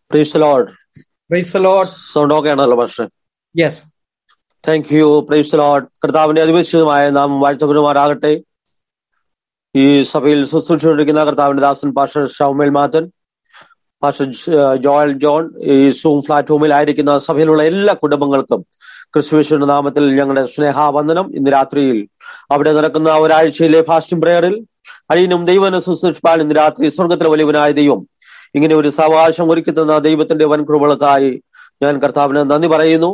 Price Lord Praise the Lord. Sound okay ആണല്ലോ പക്ഷേ Yes. Thank you praise Lord കർത്താവിന്റെ അതിപരിശുദ്ധമായ നാം വാഴ്ത്തപ്പെടുമാറാകട്ടെ ഈ സഭയിൽ ശുശ്രൂഷിച്ചിരിക്കുന്ന കർത്താവിന്റെ ദാസൻ പാഷ ഷൗമേൽ മാത്തൻ പാഷ ജോയൽ ജോൺ ഈ സൂം പ്ലാറ്റ്ഫോമിൽ ആയിരിക്കുന്ന സഭയിലുള്ള എല്ലാ കുടുംബങ്ങൾക്കും ക്രിസ്തുവേശ്വരുടെ നാമത്തിൽ ഞങ്ങളുടെ സ്നേഹാവന്ദനം ഇന്ന് രാത്രിയിൽ അവിടെ നടക്കുന്ന ഒരാഴ്ചയിലെ ഫാസ്റ്റിംഗ് പ്രയറിൽ അഴിയനും ദൈവനെ ശുശ്രൂഷിപ്പാൻ ഇന്ന് രാത്രി സ്വർഗത്തിലെ വലിയവനായ ദൈവം ഇങ്ങനെ ഒരു സാവകാശം ഒരുക്കി തന്ന ദൈവത്തിന്റെ വൻ കൃപകൾക്കായി ഞാൻ കർത്താവിന് നന്ദി പറയുന്നു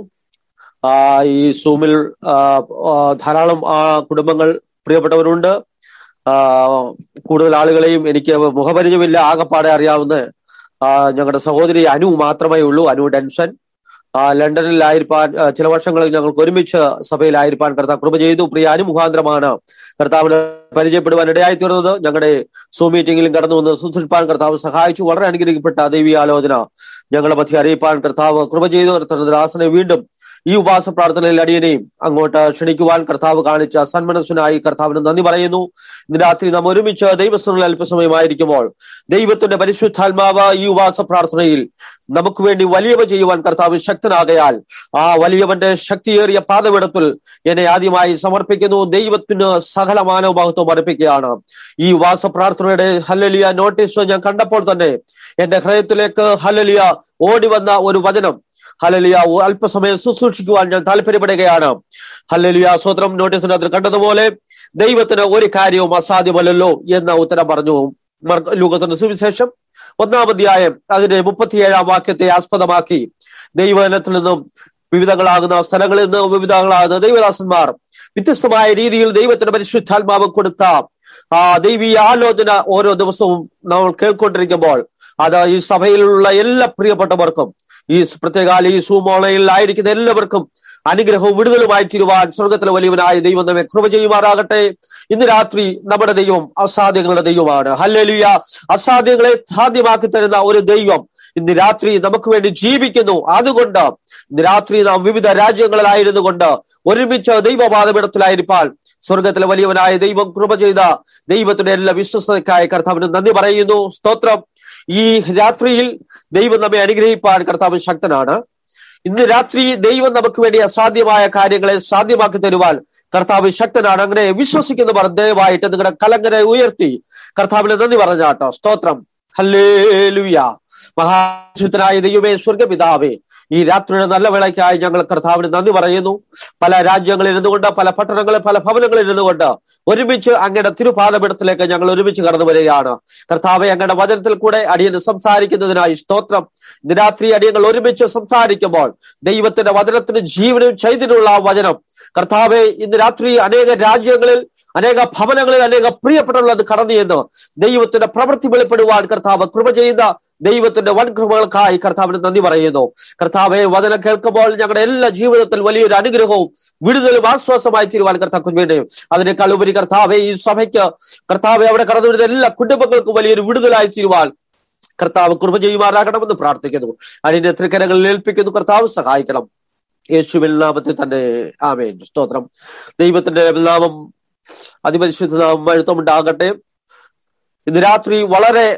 ആ ഈ സൂമിൽ ആ, ആ, ധാരാളം ആ കുടുംബങ്ങൾ പ്രിയപ്പെട്ടവരുണ്ട് ആ, കൂടുതൽ ആളുകളെയും എനിക്ക് മുഖപരിചയമില്ല ആകപ്പാടെ അറിയാവുന്ന ആ, ഞങ്ങളുടെ സഹോദരി അനു മാത്രമേ ഉള്ളൂ അനു ഡെൻഷൻ ആ, ലണ്ടനിലായിരിക്കാൻ ആ, ചില വർഷങ്ങളിൽ ഞങ്ങൾക്ക് ഒരുമിച്ച് സഭയിലായിരിക്കാൻ കർത്താവ് കൃപ ചെയ്തു പ്രിയ അനു മുഖാന്തരമാണ് കർത്താവിനെ പരിചയപ്പെടുവാൻ ഇടയായി തീർന്നത് ഞങ്ങളുടെ സൂ മീറ്റിംഗിലും കടന്നു വന്ന് സുധീർപ്പാൻ കർത്താവ് സഹായിച്ചു വളരെ അനുഗ്രഹിക്കപ്പെട്ട ദൈവീയാലോചന ഞങ്ങളുടെ മധ്യ അറിയിപ്പാൻ കർത്താവ് കൃപ ചെയ്തു കർത്താവ് ദാസനെ വീണ്ടും ഈ ഉപവാസ പ്രാർത്ഥനയിൽ അടിയനെയും അങ്ങോട്ട് ക്ഷണിക്കുവാൻ കർത്താവ് കാണിച്ച സന്മനസ്സിനായി കർത്താവിന് നന്ദി പറയുന്നു ഇന്ന് രാത്രി നാം ഒരുമിച്ച് ദൈവസ്ഥനിൽ അല്പസമയമായിരിക്കുമ്പോൾ ദൈവത്തിന്റെ പരിശുദ്ധാത്മാവ് ഈ ഉപവാസ പ്രാർത്ഥനയിൽ നമുക്ക് വേണ്ടി വലിയവ ചെയ്യുവാൻ കർത്താവ് ശക്തനാകയാൽ ആ വലിയവന്റെ ശക്തിയേറിയ പാതവിടത്തിൽ എന്നെ ആദ്യമായി സമർപ്പിക്കുന്നു ദൈവത്തിന് സകല മാനവ മഹത്വം അർപ്പിക്കുകയാണ് ഈ ഉപവാസ പ്രാർത്ഥനയുടെ ഹല്ലലിയ നോട്ടീസ് ഞാൻ കണ്ടപ്പോൾ തന്നെ എന്റെ ഹൃദയത്തിലേക്ക് ഹല്ലലിയ ഓടി വന്ന ഒരു വചനം ഹലലിയ അല്പസമയം ശുശ്രൂഷിക്കുവാൻ ഞാൻ താല്പര്യപ്പെടുകയാണ് ഹല്ലലിയ സ്വത്രം നോട്ടീസിനകത്ത് കണ്ടതുപോലെ ദൈവത്തിന് ഒരു കാര്യവും അസാധ്യമല്ലല്ലോ എന്ന ഉത്തരം പറഞ്ഞു ലൂകത്തിന്റെ സുവിശേഷം ഒന്നാം അധ്യായം അതിന്റെ മുപ്പത്തിയേഴാം വാക്യത്തെ ആസ്പദമാക്കി ദൈവജനത്തിൽ നിന്നും വിവിധങ്ങളാകുന്ന സ്ഥലങ്ങളിൽ നിന്ന് വിവിധങ്ങളാകുന്ന ദൈവദാസന്മാർ വ്യത്യസ്തമായ രീതിയിൽ ദൈവത്തിന്റെ പരിശുദ്ധാത്മാവ് കൊടുത്ത ആ ദൈവീയ ആലോചന ഓരോ ദിവസവും നമ്മൾ കേൾക്കൊണ്ടിരിക്കുമ്പോൾ അത് ഈ സഭയിലുള്ള എല്ലാ പ്രിയപ്പെട്ടവർക്കും ഈ പ്രത്യേകാല ഈ സൂമോളയിൽ ആയിരിക്കുന്ന എല്ലാവർക്കും അനുഗ്രഹവും വിടുതലുമായി തീരുവാൻ സ്വർഗത്തിലെ വലിയവനായ ദൈവം നമ്മെ കൃപ ചെയ്യുമാറാകട്ടെ ഇന്ന് രാത്രി നമ്മുടെ ദൈവം അസാധ്യങ്ങളുടെ ദൈവമാണ് ഹല്ലേലൂയ അസാധ്യങ്ങളെ സാധ്യമാക്കി തരുന്ന ഒരു ദൈവം ഇന്ന് രാത്രി നമുക്ക് വേണ്ടി ജീവിക്കുന്നു അതുകൊണ്ട് ഇന്ന് രാത്രി നാം വിവിധ രാജ്യങ്ങളിലായിരുന്നു കൊണ്ട് ഒരുമിച്ച് ദൈവപാതപിടത്തിലായിരിക്കാൻ സ്വർഗത്തിലെ വലിയവനായ ദൈവം കൃപ ചെയ്ത ദൈവത്തിന്റെ എല്ലാ വിശ്വസ്തതയ്ക്കായി കർത്താവിന് നന്ദി പറയുന്നു സ്തോത്രം ഈ രാത്രിയിൽ ദൈവം നമ്മെ അനുഗ്രഹിപ്പാൻ കർത്താവ് ശക്തനാണ് ഇന്ന് രാത്രി ദൈവം നമുക്ക് വേണ്ടി അസാധ്യമായ കാര്യങ്ങളെ സാധ്യമാക്കി തരുവാൻ കർത്താവ് ശക്തനാണ് അങ്ങനെ വിശ്വസിക്കുന്നവർ ദയവായിട്ട് നിങ്ങളുടെ കലങ്കരെ ഉയർത്തി കർത്താവിന് നന്ദി പറഞ്ഞാട്ടോ സ്തോത്രം ഹല്ലേലുയ മഹാശുദ്ധനായ ദൈവമേ സ്വർഗപിതാവേ ഈ രാത്രിയുടെ നല്ല വേളയ്ക്കായി ഞങ്ങൾ കർത്താവിന് നന്ദി പറയുന്നു പല രാജ്യങ്ങളിൽ ഇരുന്നുകൊണ്ട് പല പട്ടണങ്ങളിൽ പല ഭവനങ്ങളിൽ ഇരുന്നുകൊണ്ട് ഒരുമിച്ച് അങ്ങയുടെ തിരുപാദപീഠത്തിലേക്ക് ഞങ്ങൾ ഒരുമിച്ച് കടന്നു വരികയാണ് കർത്താവെ അങ്ങയുടെ വചനത്തിൽ കൂടെ അടിയന് സംസാരിക്കുന്നതിനായി സ്തോത്രം ഇന്ന് രാത്രി അടിയങ്ങൾ ഒരുമിച്ച് സംസാരിക്കുമ്പോൾ ദൈവത്തിന്റെ വചനത്തിന് ജീവനും ചൈതന്യമുള്ള ആ വചനം കർത്താവെ ഇന്ന് രാത്രി അനേക രാജ്യങ്ങളിൽ അനേക ഭവനങ്ങളിൽ അനേക പ്രിയപ്പെട്ടുള്ളത് കടന്നു എന്ന് ദൈവത്തിന്റെ പ്രവൃത്തി വെളിപ്പെടുവാൻ കർത്താവ് കൃപ ചെയ്യുന്ന ദൈവത്തിന്റെ വൻ കൃപകൾക്കായി കർത്താവിന് നന്ദി പറയുന്നു കർത്താവെ വചനം കേൾക്കുമ്പോൾ ഞങ്ങളുടെ എല്ലാ ജീവിതത്തിൽ വലിയൊരു അനുഗ്രഹവും വിടുതലും ആശ്വാസമായി തീരുവാൻ കർത്താവ് വേണ്ടി അതിനേക്കാൾ ഉപരി കർത്താവെ ഈ സഭയ്ക്ക് കർത്താവെ അവിടെ കടന്നു വരുന്ന എല്ലാ കുടുംബങ്ങൾക്കും വലിയൊരു വിടുതലായി തീരുവാൻ കർത്താവ് കൃപ ചെയ്യുമാറാകണമെന്ന് പ്രാർത്ഥിക്കുന്നു അതിന്റെ തൃക്കരങ്ങളിൽ ഏൽപ്പിക്കുന്നു കർത്താവ് സഹായിക്കണം യേശുവിൽ നാമത്തിൽ തന്നെ ആമേൻ സ്തോത്രം ദൈവത്തിന്റെ നാമം അതിപരിശുദ്ധ നാമം എഴുത്തമുണ്ടാകട്ടെ ഇന്ന് രാത്രി വളരെ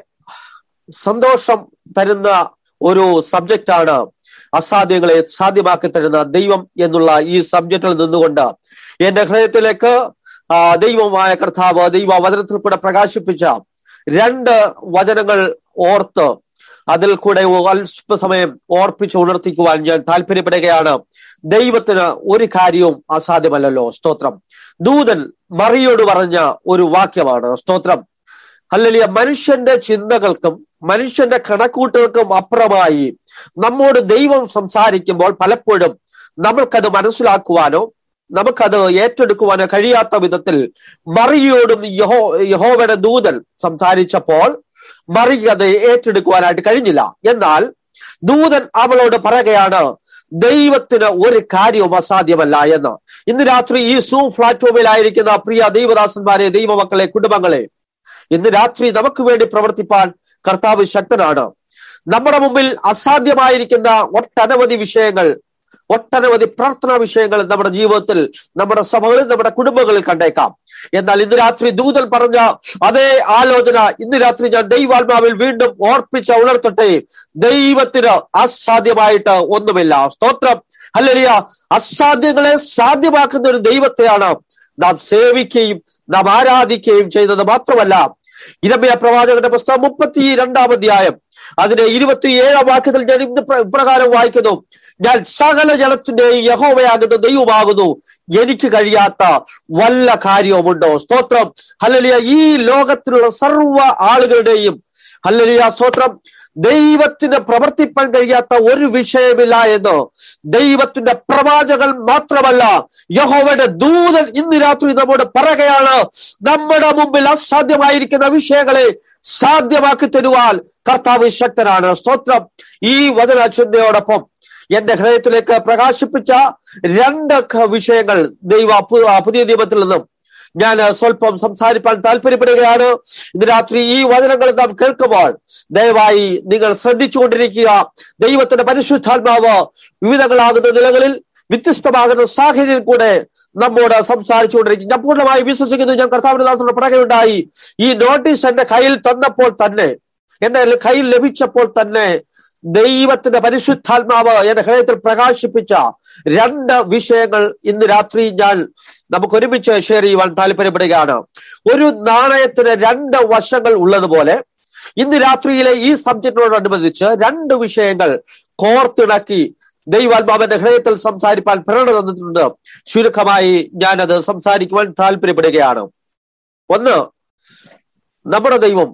സന്തോഷം തരുന്ന ഒരു സബ്ജക്റ്റാണ് അസാധ്യങ്ങളെ സാധ്യമാക്കി തരുന്ന ദൈവം എന്നുള്ള ഈ സബ്ജക്റ്റിൽ നിന്നുകൊണ്ട് എന്റെ ഹൃദയത്തിലേക്ക് ആ, ദൈവമായ കർത്താവ് ദൈവ വചനത്തിൽ കൂടെ പ്രകാശിപ്പിച്ച രണ്ട് വചനങ്ങൾ ഓർത്ത് അതിൽ കൂടെ അല്പസമയം ഓർപ്പിച്ച് ഉണർത്തിക്കുവാൻ ഞാൻ താല്പര്യപ്പെടുകയാണ് ദൈവത്തിന് ഒരു കാര്യവും അസാധ്യമല്ലല്ലോ സ്തോത്രം ദൂതൻ മറിയോട് പറഞ്ഞ ഒരു വാക്യമാണ് സ്തോത്രം അല്ലെങ്കിൽ മനുഷ്യന്റെ ചിന്തകൾക്കും മനുഷ്യന്റെ കണക്കൂട്ടുകൾക്കും അപ്പുറമായി നമ്മോട് ദൈവം സംസാരിക്കുമ്പോൾ പലപ്പോഴും നമ്മൾക്കത് മനസ്സിലാക്കുവാനോ നമുക്കത് ഏറ്റെടുക്കുവാനോ കഴിയാത്ത വിധത്തിൽ മറിയോടും യഹോ യഹോവയുടെ ദൂതൻ സംസാരിച്ചപ്പോൾ മറിക്ക് അത് ഏറ്റെടുക്കുവാനായിട്ട് കഴിഞ്ഞില്ല എന്നാൽ ദൂതൻ അവളോട് പറയുകയാണ് ദൈവത്തിന് ഒരു കാര്യവും അസാധ്യമല്ല എന്ന് ഇന്ന് രാത്രി ഈ സൂം പ്ലാറ്റ്ഫോമിലായിരിക്കുന്ന പ്രിയ ദൈവദാസന്മാരെ ദൈവമക്കളെ കുടുംബങ്ങളെ ഇന്ന് രാത്രി നമുക്ക് വേണ്ടി പ്രവർത്തിപ്പാൻ കർത്താവ് ശക്തനാണ് നമ്മുടെ മുമ്പിൽ അസാധ്യമായിരിക്കുന്ന ഒട്ടനവധി വിഷയങ്ങൾ ഒട്ടനവധി പ്രാർത്ഥനാ വിഷയങ്ങൾ നമ്മുടെ ജീവിതത്തിൽ നമ്മുടെ സഭകളിൽ നമ്മുടെ കുടുംബങ്ങളിൽ കണ്ടേക്കാം എന്നാൽ ഇന്ന് രാത്രി ദൂതൻ പറഞ്ഞ അതേ ആലോചന ഇന്ന് രാത്രി ഞാൻ ദൈവാത്മാവിൽ വീണ്ടും ഓർപ്പിച്ച ഉണർത്തട്ടെ ദൈവത്തിന് അസാധ്യമായിട്ട് ഒന്നുമില്ല സ്തോത്രം അല്ലലിയ അസാധ്യങ്ങളെ സാധ്യമാക്കുന്ന ഒരു ദൈവത്തെയാണ് നാം സേവിക്കുകയും നാം ആരാധിക്കുകയും ചെയ്തത് മാത്രമല്ല ഇരമയ പ്രവാചകന്റെ പുസ്തകം മുപ്പത്തി രണ്ടാം അധ്യായം അതിന്റെ ഇരുപത്തിയേഴാം വാക്യത്തിൽ ഞാൻ ഇന്ന് പ്ര- ഇപ്രകാരം വായിക്കുന്നു ഞാൻ സകല ജലത്തിന്റെയും യഹോവയാകുന്ന ദൈവമാകുന്നു എനിക്ക് കഴിയാത്ത വല്ല കാര്യവുമുണ്ടോ സ്തോത്രം ഹല്ലലിയ ഈ ലോകത്തിലുള്ള സർവ്വ ആളുകളുടെയും ഹല്ലലിയ സ്തോത്രം ദൈവത്തിന് പ്രവർത്തിപ്പാൻ കഴിയാത്ത ഒരു വിഷയമില്ല എന്ന് ദൈവത്തിന്റെ പ്രവാചകൻ മാത്രമല്ല യഹോവയുടെ ദൂതൻ ഇന്ന് രാത്രി നമ്മോട് പറയുകയാണ് നമ്മുടെ മുമ്പിൽ അസാധ്യമായിരിക്കുന്ന വിഷയങ്ങളെ സാധ്യമാക്കി തരുവാൻ കർത്താവ് ശക്തനാണ് സ്തോത്രം ഈ വചന ചിന്തയോടൊപ്പം എന്റെ ഹൃദയത്തിലേക്ക് പ്രകാശിപ്പിച്ച രണ്ട് ക- വിഷയങ്ങൾ ദൈവ പു- പുതിയ നിയമത്തിൽ നിന്നും ഞാൻ സ്വല്പം സംസാരിപ്പാൻ താല്പര്യപ്പെടുകയാണ് ഇന്ന് രാത്രി ഈ വചനങ്ങൾ നാം കേൾക്കുമ്പോൾ ദയവായി നിങ്ങൾ ശ്രദ്ധിച്ചുകൊണ്ടിരിക്കുക ദൈവത്തിന്റെ പരിശുദ്ധാത്മാവ് വിവിധങ്ങളാകുന്ന നിലകളിൽ വ്യത്യസ്തമാകുന്ന സാഹചര്യം കൂടെ നമ്മോട് സംസാരിച്ചുകൊണ്ടിരിക്കും ഞാൻ പൂർണ്ണമായി വിശ്വസിക്കുന്നു ഞാൻ കർത്താവിന്റെ ദാസനോട് പറയുകയുണ്ടായി ഈ നോട്ടീസ് എന്റെ കയ്യിൽ തന്നപ്പോൾ തന്നെ എന്റെ കയ്യിൽ ലഭിച്ചപ്പോൾ തന്നെ ദൈവത്തിന്റെ പരിശുദ്ധാത്മാവ് എന്റെ ഹൃദയത്തിൽ പ്രകാശിപ്പിച്ച രണ്ട് വിഷയങ്ങൾ ഇന്ന് രാത്രി ഞാൻ നമുക്ക് ഒരുമിച്ച് ഷെയർ ചെയ്യുവാൻ താല്പര്യപ്പെടുകയാണ് ഒരു നാണയത്തിന് രണ്ട് വശങ്ങൾ ഉള്ളതുപോലെ ഇന്ന് രാത്രിയിലെ ഈ സബ്ജക്റ്റിനോടനുബന്ധിച്ച് രണ്ട് വിഷയങ്ങൾ കോർത്തിണക്കി ദൈവാത്മാവിന്റെ ഹൃദയത്തിൽ സംസാരിപ്പാൻ പ്രേരണ തന്നിട്ടുണ്ട് ചുരുക്കമായി ഞാനത് സംസാരിക്കുവാൻ താല്പര്യപ്പെടുകയാണ് ഒന്ന് നമ്മുടെ ദൈവം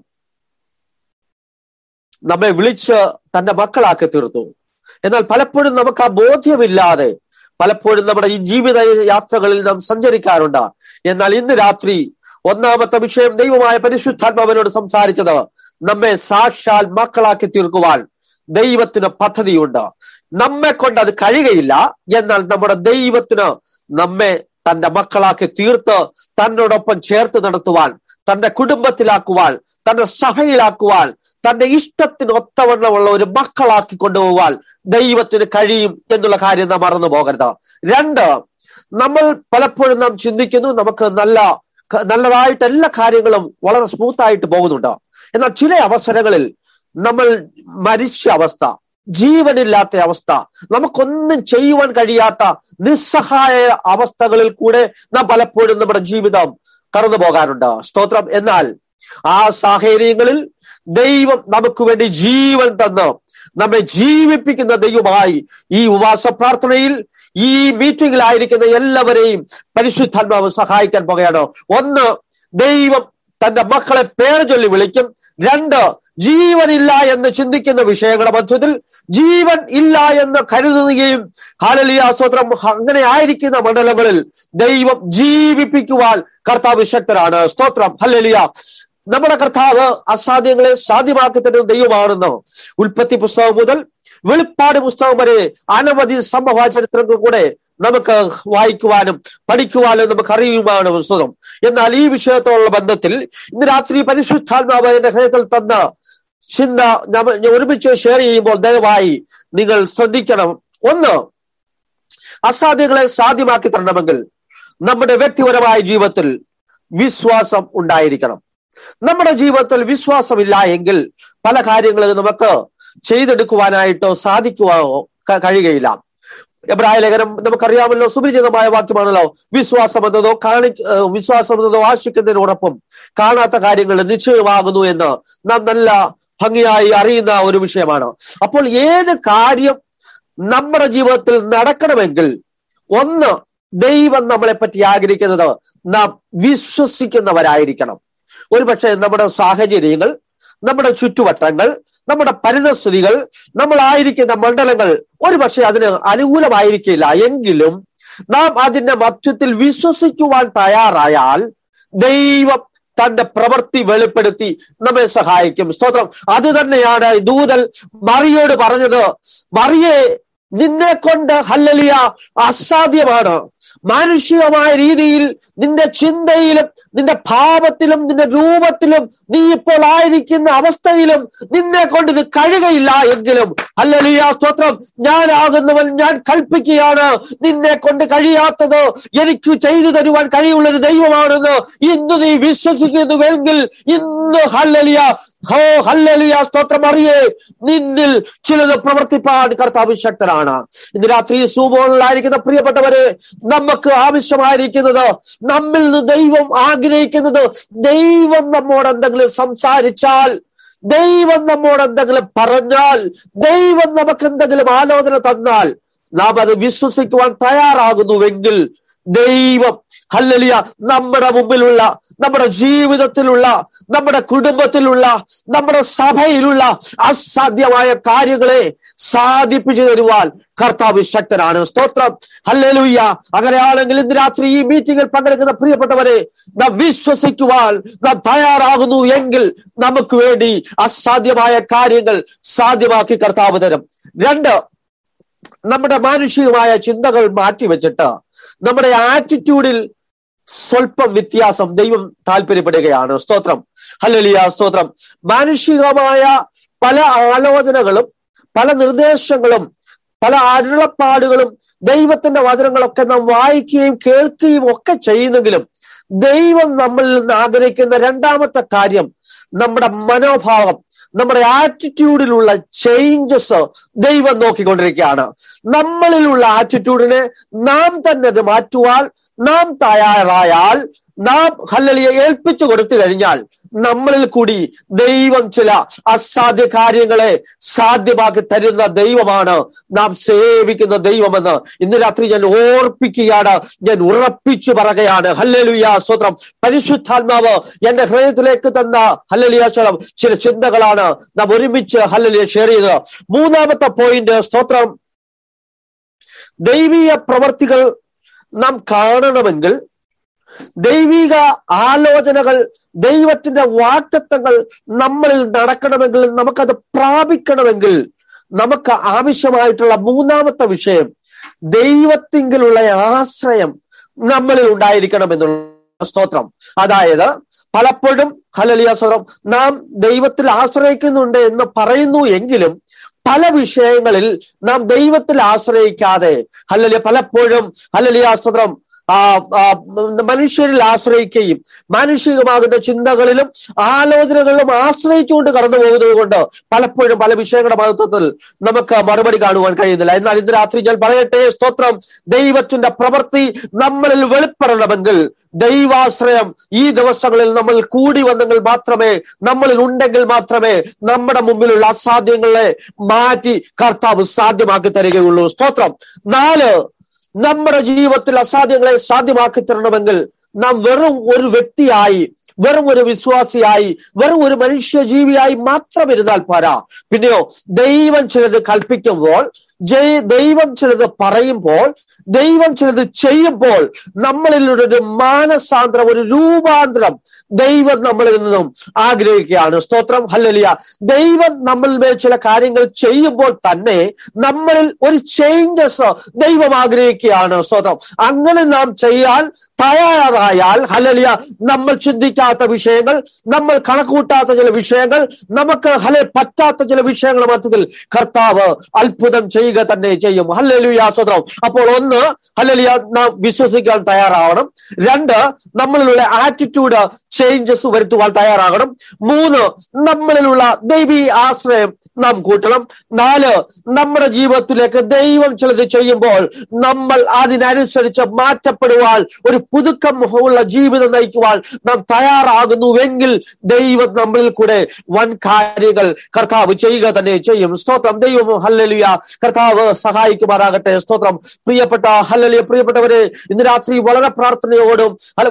നമ്മെ വിളിച്ച് തന്റെ മക്കളാക്കി തീർത്തു എന്നാൽ പലപ്പോഴും നമുക്ക് ആ ബോധ്യമില്ലാതെ പലപ്പോഴും നമ്മുടെ ഈ ജീവിത യാത്രകളിൽ നാം സഞ്ചരിക്കാറുണ്ട് എന്നാൽ ഇന്ന് രാത്രി ഒന്നാമത്തെ വിഷയം ദൈവമായ പരിശുദ്ധാത്മാവിനോട് സംസാരിച്ചത് നമ്മെ സാക്ഷാൽ മക്കളാക്കി തീർക്കുവാൻ ദൈവത്തിന് പദ്ധതിയുണ്ട് നമ്മെ കൊണ്ട് അത് കഴിയുകയില്ല എന്നാൽ നമ്മുടെ ദൈവത്തിന് നമ്മെ തന്റെ മക്കളാക്കി തീർത്ത് തന്നോടൊപ്പം ചേർത്ത് നടത്തുവാൻ തന്റെ കുടുംബത്തിലാക്കുവാൻ തന്റെ സഭയിലാക്കുവാൻ തന്റെ ഇഷ്ടത്തിന് ഒത്തവണ്ണമുള്ള ഒരു മക്കളാക്കി കൊണ്ടുപോകാൻ ദൈവത്തിന് കഴിയും എന്നുള്ള കാര്യം നാം മറന്നു പോകരുത് രണ്ട് നമ്മൾ പലപ്പോഴും നാം ചിന്തിക്കുന്നു നമുക്ക് നല്ല നല്ലതായിട്ട് എല്ലാ കാര്യങ്ങളും വളരെ സ്മൂത്ത് ആയിട്ട് പോകുന്നുണ്ട് എന്നാൽ ചില അവസരങ്ങളിൽ നമ്മൾ മരിച്ച അവസ്ഥ ജീവനില്ലാത്ത അവസ്ഥ നമുക്കൊന്നും ചെയ്യുവാൻ കഴിയാത്ത നിസ്സഹായ അവസ്ഥകളിൽ കൂടെ നാം പലപ്പോഴും നമ്മുടെ ജീവിതം കടന്നു പോകാറുണ്ട് സ്തോത്രം എന്നാൽ ആ സാഹചര്യങ്ങളിൽ ദൈവം നമുക്ക് വേണ്ടി ജീവൻ തന്ന് നമ്മെ ജീവിപ്പിക്കുന്ന ദൈവമായി ഈ ഉപവാസ പ്രാർത്ഥനയിൽ ഈ മീറ്റിംഗിലായിരിക്കുന്ന എല്ലാവരെയും പരിശുദ്ധാത്മാവ് സഹായിക്കാൻ പോകുകയാണ് ഒന്ന് ദൈവം തന്റെ മക്കളെ പേര് ചൊല്ലി വിളിക്കും രണ്ട് ജീവനില്ല എന്ന് ചിന്തിക്കുന്ന വിഷയങ്ങളുടെ മധ്യത്തിൽ ജീവൻ ഇല്ല എന്ന് കരുതുകയും ഹാലലിയ സ്വത്രം അങ്ങനെ ആയിരിക്കുന്ന മണ്ഡലങ്ങളിൽ ദൈവം ജീവിപ്പിക്കുവാൻ കർത്താവ് ശക്തരാണ് സ്തോത്രം ഹല്ലലിയ നമ്മുടെ കർത്താവ് അസാധ്യങ്ങളെ സാധ്യമാക്കി തരുന്ന ദൈവമാണെന്ന് ഉൽപ്പത്തി പുസ്തകം മുതൽ വെളിപ്പാട് പുസ്തകം വരെ അനവധി സംഭവ ചരിത്രങ്ങൾ കൂടെ നമുക്ക് വായിക്കുവാനും പഠിക്കുവാനും നമുക്ക് അറിയുവാണ് പുസ്തകം എന്നാൽ ഈ വിഷയത്തോടുള്ള ബന്ധത്തിൽ ഇന്ന് രാത്രി പരിശുദ്ധാത്മാവ് എന്റെ ഹൃദയത്തിൽ തന്ന ചിന്ത നമ്മ ഒരുമിച്ച് ഷെയർ ചെയ്യുമ്പോൾ ദയവായി നിങ്ങൾ ശ്രദ്ധിക്കണം ഒന്ന് അസാധ്യങ്ങളെ സാധ്യമാക്കി തരണമെങ്കിൽ നമ്മുടെ വ്യക്തിപരമായ ജീവിതത്തിൽ വിശ്വാസം ഉണ്ടായിരിക്കണം നമ്മുടെ ജീവിതത്തിൽ വിശ്വാസമില്ല എങ്കിൽ പല കാര്യങ്ങളും നമുക്ക് ചെയ്തെടുക്കുവാനായിട്ടോ സാധിക്കുവാനോ കഴിയുകയില്ല എബ്രായ ലേഖനം നമുക്കറിയാമല്ലോ സുപരിചിതമായ വാക്യമാണല്ലോ വിശ്വാസം എന്നതോ കാണി വിശ്വാസം എന്നതോ ആശിക്കുന്നതിനോടൊപ്പം കാണാത്ത കാര്യങ്ങൾ നിശ്ചയമാകുന്നു എന്ന് നാം നല്ല ഭംഗിയായി അറിയുന്ന ഒരു വിഷയമാണ് അപ്പോൾ ഏത് കാര്യം നമ്മുടെ ജീവിതത്തിൽ നടക്കണമെങ്കിൽ ഒന്ന് ദൈവം നമ്മളെ പറ്റി ആഗ്രഹിക്കുന്നത് നാം വിശ്വസിക്കുന്നവരായിരിക്കണം ഒരുപക്ഷെ നമ്മുടെ സാഹചര്യങ്ങൾ നമ്മുടെ ചുറ്റുവട്ടങ്ങൾ നമ്മുടെ പരിതസ്ഥിതികൾ നമ്മളായിരിക്കുന്ന മണ്ഡലങ്ങൾ ഒരുപക്ഷെ അതിന് അനുകൂലമായിരിക്കില്ല എങ്കിലും നാം അതിന്റെ മധ്യത്തിൽ വിശ്വസിക്കുവാൻ തയ്യാറായാൽ ദൈവം തന്റെ പ്രവൃത്തി വെളിപ്പെടുത്തി നമ്മെ സഹായിക്കും സ്തോത്രം അത് തന്നെയാണ് ദൂതൽ മറിയോട് പറഞ്ഞത് മറിയെ നിന്നെ കൊണ്ട് ഹല്ലലിയ അസാധ്യമാണ് മാനുഷികമായ രീതിയിൽ നിന്റെ ചിന്തയിലും നിന്റെ ഭാവത്തിലും നിന്റെ രൂപത്തിലും നീ ഇപ്പോൾ ആയിരിക്കുന്ന അവസ്ഥയിലും നിന്നെ കൊണ്ട് ഇത് കഴിയുകയില്ല എങ്കിലും അല്ലലിയ സ്തോത്രം ഞാനാകുന്നവൻ ഞാൻ കൽപ്പിക്കുകയാണ് നിന്നെ കൊണ്ട് കഴിയാത്തത് എനിക്ക് ചെയ്തു തരുവാൻ കഴിയുള്ള ഒരു ദൈവമാണെന്ന് ഇന്ന് നീ വിശ്വസിക്കുന്നുവെങ്കിൽ ഇന്ന് ഹല്ലലിയ ഹോ ഹല്ലലിയ സ്തോത്രം അറിയേ നിന്നിൽ ചിലത് പ്രവർത്തിപ്പാൻ കർത്താവ് ശക്തനാണ് ഇന്ന് രാത്രി സൂബോണിലായിരിക്കുന്ന പ്രിയപ്പെട്ടവരെ നമുക്ക് ആവശ്യമായിരിക്കുന്നത് നമ്മിൽ നിന്ന് ദൈവം ആഗ്രഹിക്കുന്നത് ദൈവം നമ്മോട് എന്തെങ്കിലും സംസാരിച്ചാൽ ദൈവം നമ്മോട് എന്തെങ്കിലും പറഞ്ഞാൽ ദൈവം നമുക്ക് എന്തെങ്കിലും ആലോചന തന്നാൽ നാം അത് വിശ്വസിക്കുവാൻ തയ്യാറാകുന്നുവെങ്കിൽ ദൈവം ഹല്ലലിയ നമ്മുടെ മുമ്പിലുള്ള നമ്മുടെ ജീവിതത്തിലുള്ള നമ്മുടെ കുടുംബത്തിലുള്ള നമ്മുടെ സഭയിലുള്ള അസാധ്യമായ കാര്യങ്ങളെ സാധിപ്പിച്ചു തരുവാൻ കർത്താവ് ശക്തനാണ് സ്തോത്രം ഹല്ലലുയ്യ അങ്ങനെയാണെങ്കിൽ ഇന്ന് രാത്രി ഈ മീറ്റിംഗിൽ പങ്കെടുക്കുന്ന പ്രിയപ്പെട്ടവരെ നാം വിശ്വസിക്കുവാൻ നാം തയ്യാറാകുന്നു എങ്കിൽ നമുക്ക് വേണ്ടി അസാധ്യമായ കാര്യങ്ങൾ സാധ്യമാക്കി കർത്താവ് തരും രണ്ട് നമ്മുടെ മാനുഷികമായ ചിന്തകൾ മാറ്റിവെച്ചിട്ട് നമ്മുടെ ആറ്റിറ്റ്യൂഡിൽ സ്വല്പം വ്യത്യാസം ദൈവം താല്പര്യപ്പെടുകയാണ് സ്തോത്രം ഹല്ലലിയ സ്തോത്രം മാനുഷികമായ പല ആലോചനകളും പല നിർദ്ദേശങ്ങളും പല അരുളപ്പാടുകളും ദൈവത്തിന്റെ വചനങ്ങളൊക്കെ നാം വായിക്കുകയും കേൾക്കുകയും ഒക്കെ ചെയ്യുന്നെങ്കിലും ദൈവം നമ്മളിൽ നിന്ന് ആഗ്രഹിക്കുന്ന രണ്ടാമത്തെ കാര്യം നമ്മുടെ മനോഭാവം നമ്മുടെ ആറ്റിറ്റ്യൂഡിലുള്ള ചേഞ്ചസ് ദൈവം നോക്കിക്കൊണ്ടിരിക്കുകയാണ് നമ്മളിലുള്ള ആറ്റിറ്റ്യൂഡിനെ നാം തന്നെ അത് മാറ്റുവാൻ നാം തയ്യാറായാൽ നാം ഹല്ലലിയെ ഏൽപ്പിച്ചു കൊടുത്തു കഴിഞ്ഞാൽ നമ്മളിൽ കൂടി ദൈവം ചില അസാധ്യ കാര്യങ്ങളെ സാധ്യമാക്കി തരുന്ന ദൈവമാണ് നാം സേവിക്കുന്ന ദൈവമെന്ന് ഇന്ന് രാത്രി ഞാൻ ഓർപ്പിക്കുകയാണ് ഞാൻ ഉറപ്പിച്ചു പറയുകയാണ് ഹല്ലലുയ സ്വത്രം പരിശുദ്ധാത്മാവ് എന്റെ ഹൃദയത്തിലേക്ക് തന്ന ഹല്ലലിയ സ്വലം ചില ചിന്തകളാണ് നാം ഒരുമിച്ച് ഹല്ലലിയ ഷെയർ ചെയ്തത് മൂന്നാമത്തെ പോയിന്റ് സ്തോത്രം ദൈവീയ പ്രവർത്തികൾ നാം കാണണമെങ്കിൽ ദൈവിക ആലോചനകൾ ദൈവത്തിന്റെ വാക്തത്വങ്ങൾ നമ്മളിൽ നടക്കണമെങ്കിൽ നമുക്കത് പ്രാപിക്കണമെങ്കിൽ നമുക്ക് ആവശ്യമായിട്ടുള്ള മൂന്നാമത്തെ വിഷയം ദൈവത്തിങ്കിലുള്ള ആശ്രയം നമ്മളിൽ ഉണ്ടായിരിക്കണം എന്നുള്ള സ്തോത്രം അതായത് പലപ്പോഴും ഹലലിയ സ്വതം നാം ദൈവത്തിൽ ആശ്രയിക്കുന്നുണ്ട് എന്ന് പറയുന്നു എങ്കിലും പല വിഷയങ്ങളിൽ നാം ദൈവത്തിൽ ആശ്രയിക്കാതെ ഹല്ലലിയ പലപ്പോഴും ഹല്ലലിയ സ്തോത്രം ആ മനുഷ്യരിൽ ആശ്രയിക്കുകയും മാനുഷികമാകുന്ന ചിന്തകളിലും ആലോചനകളിലും ആശ്രയിച്ചുകൊണ്ട് കടന്നു പോകുന്നത് കൊണ്ട് പലപ്പോഴും പല വിഷയങ്ങളുടെ മഹത്വത്തിൽ നമുക്ക് മറുപടി കാണുവാൻ കഴിയുന്നില്ല എന്നാൽ ഇന്ന് രാത്രി ഞാൻ പറയട്ടെ സ്തോത്രം ദൈവത്തിന്റെ പ്രവൃത്തി നമ്മളിൽ വെളിപ്പെടണമെങ്കിൽ ദൈവാശ്രയം ഈ ദിവസങ്ങളിൽ നമ്മൾ കൂടി വന്നെങ്കിൽ മാത്രമേ നമ്മളിൽ ഉണ്ടെങ്കിൽ മാത്രമേ നമ്മുടെ മുമ്പിലുള്ള അസാധ്യങ്ങളെ മാറ്റി കർത്താവ് സാധ്യമാക്കി തരികയുള്ളൂ സ്തോത്രം നാല് നമ്മുടെ ജീവിതത്തിൽ അസാധ്യങ്ങളെ സാധ്യമാക്കി തരണമെങ്കിൽ നാം വെറും ഒരു വ്യക്തിയായി വെറും ഒരു വിശ്വാസിയായി വെറും ഒരു മനുഷ്യ ജീവിയായി മാത്രം ഇരുന്നാൽ പോരാ പിന്നെയോ ദൈവം ചിലത് കൽപ്പിക്കുമ്പോൾ ജയ് ദൈവം ചിലത് പറയുമ്പോൾ ദൈവം ചിലത് ചെയ്യുമ്പോൾ നമ്മളിൽ ഒരു മാനസാന്തരം ഒരു രൂപാന്തരം ദൈവം നമ്മളിൽ നിന്നും ആഗ്രഹിക്കുകയാണ് സ്തോത്രം ഹല്ലലിയ ദൈവം നമ്മളിൽ മേൽ ചില കാര്യങ്ങൾ ചെയ്യുമ്പോൾ തന്നെ നമ്മളിൽ ഒരു ചേഞ്ചസ് ദൈവം ആഗ്രഹിക്കുകയാണ് സ്തോത്രം അങ്ങനെ നാം ചെയ്യാൻ തയ്യാറായാൽ ഹലലിയ നമ്മൾ ചിന്തിക്കാത്ത വിഷയങ്ങൾ നമ്മൾ കണക്കൂട്ടാത്ത ചില വിഷയങ്ങൾ നമുക്ക് ഹല പറ്റാത്ത ചില വിഷയങ്ങൾ മൊത്തത്തിൽ കർത്താവ് അത്ഭുതം ചെയ്യുക തന്നെ ചെയ്യും ഹല്ലലിയ സ്വതം അപ്പോൾ ഒന്ന് ഹല്ലലിയ നാം വിശ്വസിക്കാൻ തയ്യാറാവണം രണ്ട് നമ്മളിലുള്ള ആറ്റിറ്റ്യൂഡ് ചേഞ്ചസ് വരുത്തുവാൻ തയ്യാറാകണം മൂന്ന് നമ്മളിലുള്ള ദൈവീ ആശ്രയം നാം കൂട്ടണം നാല് നമ്മുടെ ജീവിതത്തിലേക്ക് ദൈവം ചിലത് ചെയ്യുമ്പോൾ നമ്മൾ അതിനനുസരിച്ച് മാറ്റപ്പെടുവാൻ ഒരു പുതുക്കം ഉള്ള ജീവിതം നയിക്കുവാൻ നാം തയ്യാറാകുന്നുവെങ്കിൽ ദൈവം നമ്മളിൽ കൂടെ വൻ കാര്യങ്ങൾ കർത്താവ് ചെയ്യുക തന്നെ ചെയ്യും സ്തോത്രം ദൈവം ഹല്ലലിയ കർത്താവ് സഹായിക്കുമാറാകട്ടെ സ്തോത്രം പ്രിയപ്പെട്ട ഹല്ലലിയ പ്രിയപ്പെട്ടവരെ ഇന്ന് രാത്രി വളരെ പ്രാർത്ഥനയോടും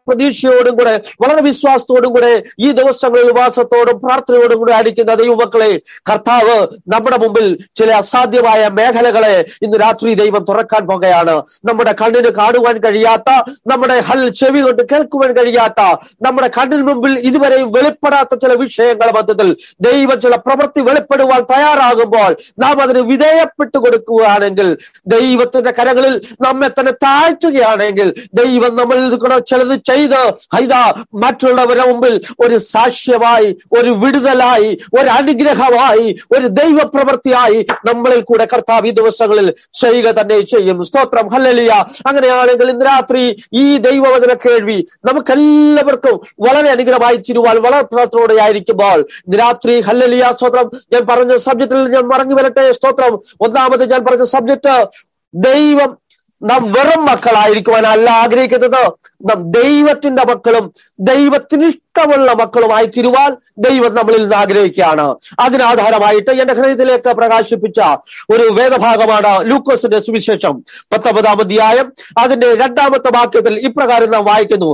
പ്രതീക്ഷയോടും കൂടെ വളരെ വിശ്വാസത്തോടും കൂടെ ഈ ദിവസങ്ങളിൽ ഉപവാസത്തോടും പ്രാർത്ഥനയോടും കൂടെ ആയിരിക്കുന്ന ദൈവമക്കളെ കർത്താവ് നമ്മുടെ മുമ്പിൽ ചില അസാധ്യമായ മേഖലകളെ ഇന്ന് രാത്രി ദൈവം തുറക്കാൻ പോകുകയാണ് നമ്മുടെ കണ്ണിന് കാണുവാൻ കഴിയാത്ത നമ്മുടെ ഹൽ ചെവി കൊണ്ട് കേൾക്കുവാൻ കഴിയാത്ത നമ്മുടെ കണ്ണിന് മുമ്പിൽ ഇതുവരെയും വെളിപ്പെടാത്ത ചില വിഷയങ്ങളുടെ മധ്യത്തിൽ ദൈവം ചില പ്രവൃത്തി വെളിപ്പെടുവാൻ തയ്യാറാകുമ്പോൾ നാം അതിന് വിധേയപ്പെട്ടു കൊടുക്കുകയാണെങ്കിൽ ദൈവത്തിന്റെ കരങ്ങളിൽ നമ്മെ തന്നെ താഴ്ത്തുകയാണെങ്കിൽ ദൈവം നമ്മളിൽ കൂടെ ചിലത് ചെയ്ത് ഹൈദ മറ്റുള്ളവരുടെ മുമ്പിൽ ഒരു സാക്ഷ്യമായി ഒരു വിടുതലായി ഒരു അനുഗ്രഹമായി ഒരു ദൈവപ്രവൃത്തിയായി നമ്മളിൽ കൂടെ കർത്താവ് ഈ ദിവസങ്ങളിൽ ചെയ്യുക തന്നെ ചെയ്യും സ്തോത്രം ഹല്ലലിയ അങ്ങനെയാണെങ്കിൽ ഇന്ന് രാത്രി ഈ ദൈവവചന കേൾവി നമുക്കെല്ലാവർക്കും വളരെ അനുഗ്രഹമായി തിരുവാൻ വളരെ പ്രാർത്ഥനയോടെ ആയിരിക്കുമ്പോൾ ഇന്ന് രാത്രി ഹല്ലലിയ സ്തോത്രം ഞാൻ പറഞ്ഞ സബ്ജക്റ്റിൽ ഞാൻ മറഞ്ഞു വരട്ടെ സ്തോത്രം ഒന്നാമത് ഞാൻ പറഞ്ഞ സബ്ജക്റ്റ് ദൈവം നാം വെറും മക്കളായിരിക്കുവാൻ അല്ല ആഗ്രഹിക്കുന്നത് നാം ദൈവത്തിന്റെ മക്കളും ദൈവത്തിന് ഇഷ്ടമുള്ള മക്കളുമായി തിരുവാൻ ദൈവം നമ്മളിൽ നിന്ന് ആഗ്രഹിക്കുകയാണ് അതിനാധാരമായിട്ട് എന്റെ ഹൃദയത്തിലേക്ക് പ്രകാശിപ്പിച്ച ഒരു വേദഭാഗമാണ് ലൂക്കോസിന്റെ സുവിശേഷം പത്തൊമ്പതാം അധ്യായം അതിന്റെ രണ്ടാമത്തെ വാക്യത്തിൽ ഇപ്രകാരം നാം വായിക്കുന്നു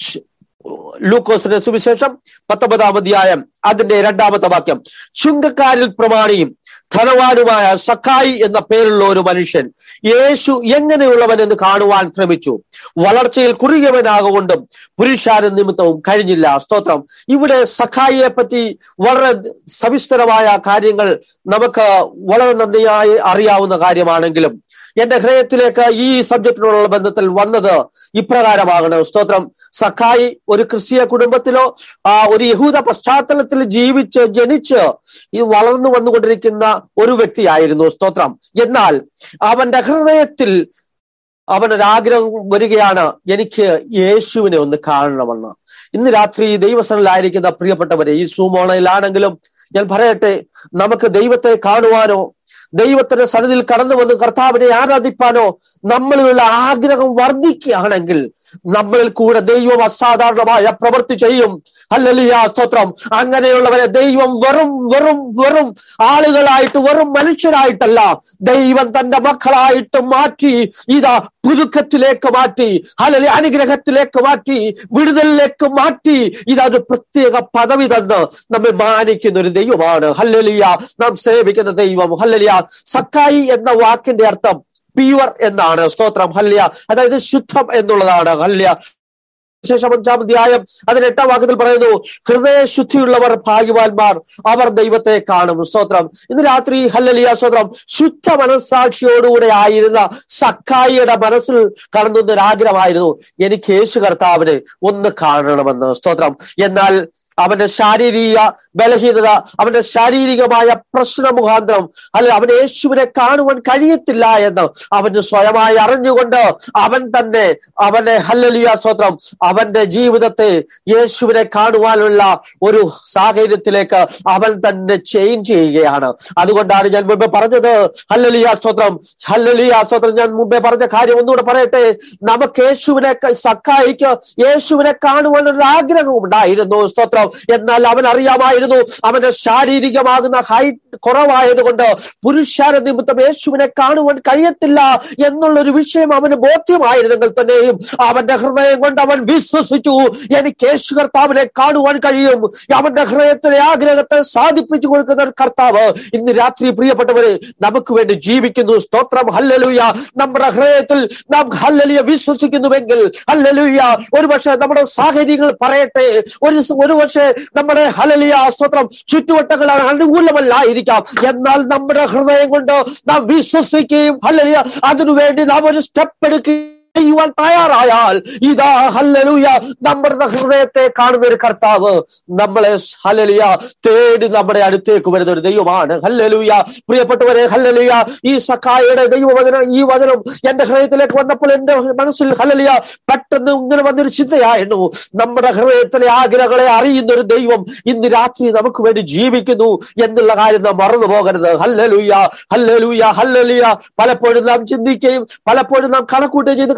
ലൂക്കോസിന്റെ സുവിശേഷം പത്തൊമ്പതാം അധ്യായം അതിന്റെ രണ്ടാമത്തെ വാക്യം ചുങ്കക്കാരിൽ പ്രമാണിയും ധനവാനുമായ സഖായി എന്ന പേരുള്ള ഒരു മനുഷ്യൻ യേശു എങ്ങനെയുള്ളവൻ എന്ന് കാണുവാൻ ശ്രമിച്ചു വളർച്ചയിൽ കുറുകിയവനാകൊണ്ടും പുരുഷാര നിമിത്തവും കഴിഞ്ഞില്ല സ്തോത്രം ഇവിടെ സഖായിയെ പറ്റി വളരെ സവിസ്തരമായ കാര്യങ്ങൾ നമുക്ക് വളരെ നന്ദിയായി അറിയാവുന്ന കാര്യമാണെങ്കിലും എന്റെ ഹൃദയത്തിലേക്ക് ഈ സബ്ജക്റ്റിനോടുള്ള ബന്ധത്തിൽ വന്നത് ഇപ്രകാരമാകണം സ്തോത്രം സഖായി ഒരു ക്രിസ്തീയ കുടുംബത്തിലോ ആ ഒരു യഹൂദ പശ്ചാത്തലത്തിൽ ജീവിച്ച് ജനിച്ച് ഈ വളർന്നു വന്നുകൊണ്ടിരിക്കുന്ന ഒരു വ്യക്തിയായിരുന്നു സ്തോത്രം എന്നാൽ അവന്റെ ഹൃദയത്തിൽ അവനൊരാഗ്രഹം വരികയാണ് എനിക്ക് യേശുവിനെ ഒന്ന് കാണണമെന്ന് ഇന്ന് രാത്രി ദൈവസ്ഥനിലായിരിക്കുന്ന പ്രിയപ്പെട്ടവരെ ഈ സൂമോണയിലാണെങ്കിലും ഞാൻ പറയട്ടെ നമുക്ക് ദൈവത്തെ കാണുവാനോ ദൈവത്തിന്റെ സന്നിധിയിൽ കടന്നു വന്ന് കർത്താവിനെ ആരാധിപ്പാനോ നമ്മളിലുള്ള ആഗ്രഹം വർദ്ധിക്കുകയാണെങ്കിൽ നമ്മളിൽ കൂടെ ദൈവം അസാധാരണമായ പ്രവൃത്തി ചെയ്യും അല്ലലിയ സ്തോത്രം അങ്ങനെയുള്ളവരെ ദൈവം വെറും വെറും വെറും ആളുകളായിട്ട് വെറും മനുഷ്യരായിട്ടല്ല ദൈവം തന്റെ മക്കളായിട്ട് മാറ്റി ഇതാ പുതുക്കത്തിലേക്ക് മാറ്റി അല്ലെങ്കിൽ അനുഗ്രഹത്തിലേക്ക് മാറ്റി വിടുതലിലേക്ക് മാറ്റി ഇതൊരു പ്രത്യേക പദവി തന്ന് നമ്മെ മാനിക്കുന്ന ഒരു ദൈവമാണ് ഹല്ലലിയ നാം സേവിക്കുന്ന ദൈവം ഹല്ലലിയ സക്കായി എന്ന വാക്കിന്റെ അർത്ഥം പ്യുവർ എന്നാണ് സ്തോത്രം ഹല്യ അതായത് ശുദ്ധം എന്നുള്ളതാണ് ഹല്യ ശേഷം അഞ്ചാം അധ്യായം അതിന് എട്ടാം വാക്യത്തിൽ പറയുന്നു ഹൃദയശുദ്ധിയുള്ളവർ ഭാഗ്യവാന്മാർ അവർ ദൈവത്തെ കാണും സ്തോത്രം ഇന്ന് രാത്രി ഹല്ലലിയ സ്തോത്രം ശുദ്ധ മനസ്സാക്ഷിയോടുകൂടെ ആയിരുന്ന സക്കായിയുടെ മനസ്സിൽ കടന്നുന്നൊരു ആഗ്രഹമായിരുന്നു എനിക്ക് യേശു കർത്താവിനെ ഒന്ന് കാണണമെന്ന് സ്തോത്രം എന്നാൽ അവന്റെ ശാരീരിക ബലഹീനത അവന്റെ ശാരീരികമായ പ്രശ്ന മുഖാന്തരം അല്ലെ അവന് യേശുവിനെ കാണുവാൻ കഴിയത്തില്ല എന്ന് അവന് സ്വയമായി അറിഞ്ഞുകൊണ്ട് അവൻ തന്നെ അവന്റെ ഹല്ലലിയ സ്വത്രം അവന്റെ ജീവിതത്തെ യേശുവിനെ കാണുവാനുള്ള ഒരു സാഹചര്യത്തിലേക്ക് അവൻ തന്നെ ചേഞ്ച് ചെയ്യുകയാണ് അതുകൊണ്ടാണ് ഞാൻ മുമ്പേ പറഞ്ഞത് ഹല്ലലിയ സ്വത്രം ഹല്ലലിയ സ്വത്രം ഞാൻ മുമ്പേ പറഞ്ഞ കാര്യം ഒന്നുകൂടെ പറയട്ടെ നമുക്ക് യേശുവിനെ സക്കായിക്ക് യേശുവിനെ കാണുവാൻ ഒരു ആഗ്രഹം ഉണ്ടായിരുന്നു സ്തോത്രം എന്നാൽ അവൻ അറിയാമായിരുന്നു അവന്റെ ശാരീരികമാകുന്ന ഹൈറ്റ് കുറവായതുകൊണ്ട് പുരുഷാര നിമിത്തം യേശുവിനെ കാണുവാൻ കഴിയത്തില്ല എന്നുള്ളൊരു വിഷയം അവന് ബോധ്യമായിരുന്നെങ്കിൽ തന്നെയും അവന്റെ ഹൃദയം കൊണ്ട് അവൻ വിശ്വസിച്ചു എനിക്ക് യേശു കർത്താവിനെ കാണുവാൻ കഴിയും അവന്റെ ഹൃദയത്തിലെ ആഗ്രഹത്തെ സാധിപ്പിച്ചു കൊടുക്കുന്ന ഒരു കർത്താവ് ഇന്ന് രാത്രി പ്രിയപ്പെട്ടവരെ നമുക്ക് വേണ്ടി ജീവിക്കുന്നു സ്തോത്രം ഹല്ലലുയ നമ്മുടെ ഹൃദയത്തിൽ നാം ഹല്ലലിയ വിശ്വസിക്കുന്നുവെങ്കിൽ ഹല്ലലുയ ഒരുപക്ഷെ നമ്മുടെ സാഹചര്യങ്ങൾ പറയട്ടെ ഒരു ഒരുപക്ഷെ നമ്മുടെ ഹലലിയ സ്തോത്രം ചുറ്റുവട്ടങ്ങളാണ് അനുകൂലമല്ലായിരിക്കാം എന്നാൽ നമ്മുടെ ഹൃദയം കൊണ്ട് നാം വിശ്വസിക്കുകയും ഹലലിയ അതിനുവേണ്ടി നാം ഒരു സ്റ്റെപ്പ് എടുക്കുകയും ചെയ്യുവാൻ തയ്യാറായാൽ ഇതാ ഹല്ലലുയ നമ്മുടെ ഹൃദയത്തെ കാണുന്ന ഒരു കർത്താവ് നമ്മളെ ഹല്ലലിയ തേടി നമ്മുടെ അടുത്തേക്ക് വരുന്ന ഒരു ദൈവമാണ് ഹല്ലലുയ പ്രിയപ്പെട്ടവരെ ഹല്ലലിയ ഈ സഖായുടെ ദൈവവചനം ഈ വചനം എന്റെ ഹൃദയത്തിലേക്ക് വന്നപ്പോൾ എന്റെ മനസ്സിൽ ഹല്ലലിയ പെട്ടെന്ന് ഇങ്ങനെ വന്നൊരു ചിന്തയായിരുന്നു നമ്മുടെ ഹൃദയത്തിലെ ആഗ്രഹങ്ങളെ അറിയുന്ന ഒരു ദൈവം ഇന്ന് രാത്രി നമുക്ക് വേണ്ടി ജീവിക്കുന്നു എന്നുള്ള കാര്യം നാം മറന്നു പോകരുത് ഹല്ലലുയ ഹല്ലലുയ ഹല്ലലിയ പലപ്പോഴും നാം ചിന്തിക്കുകയും പലപ്പോഴും നാം കണക്കൂട്ടുകയും ചെയ്ത്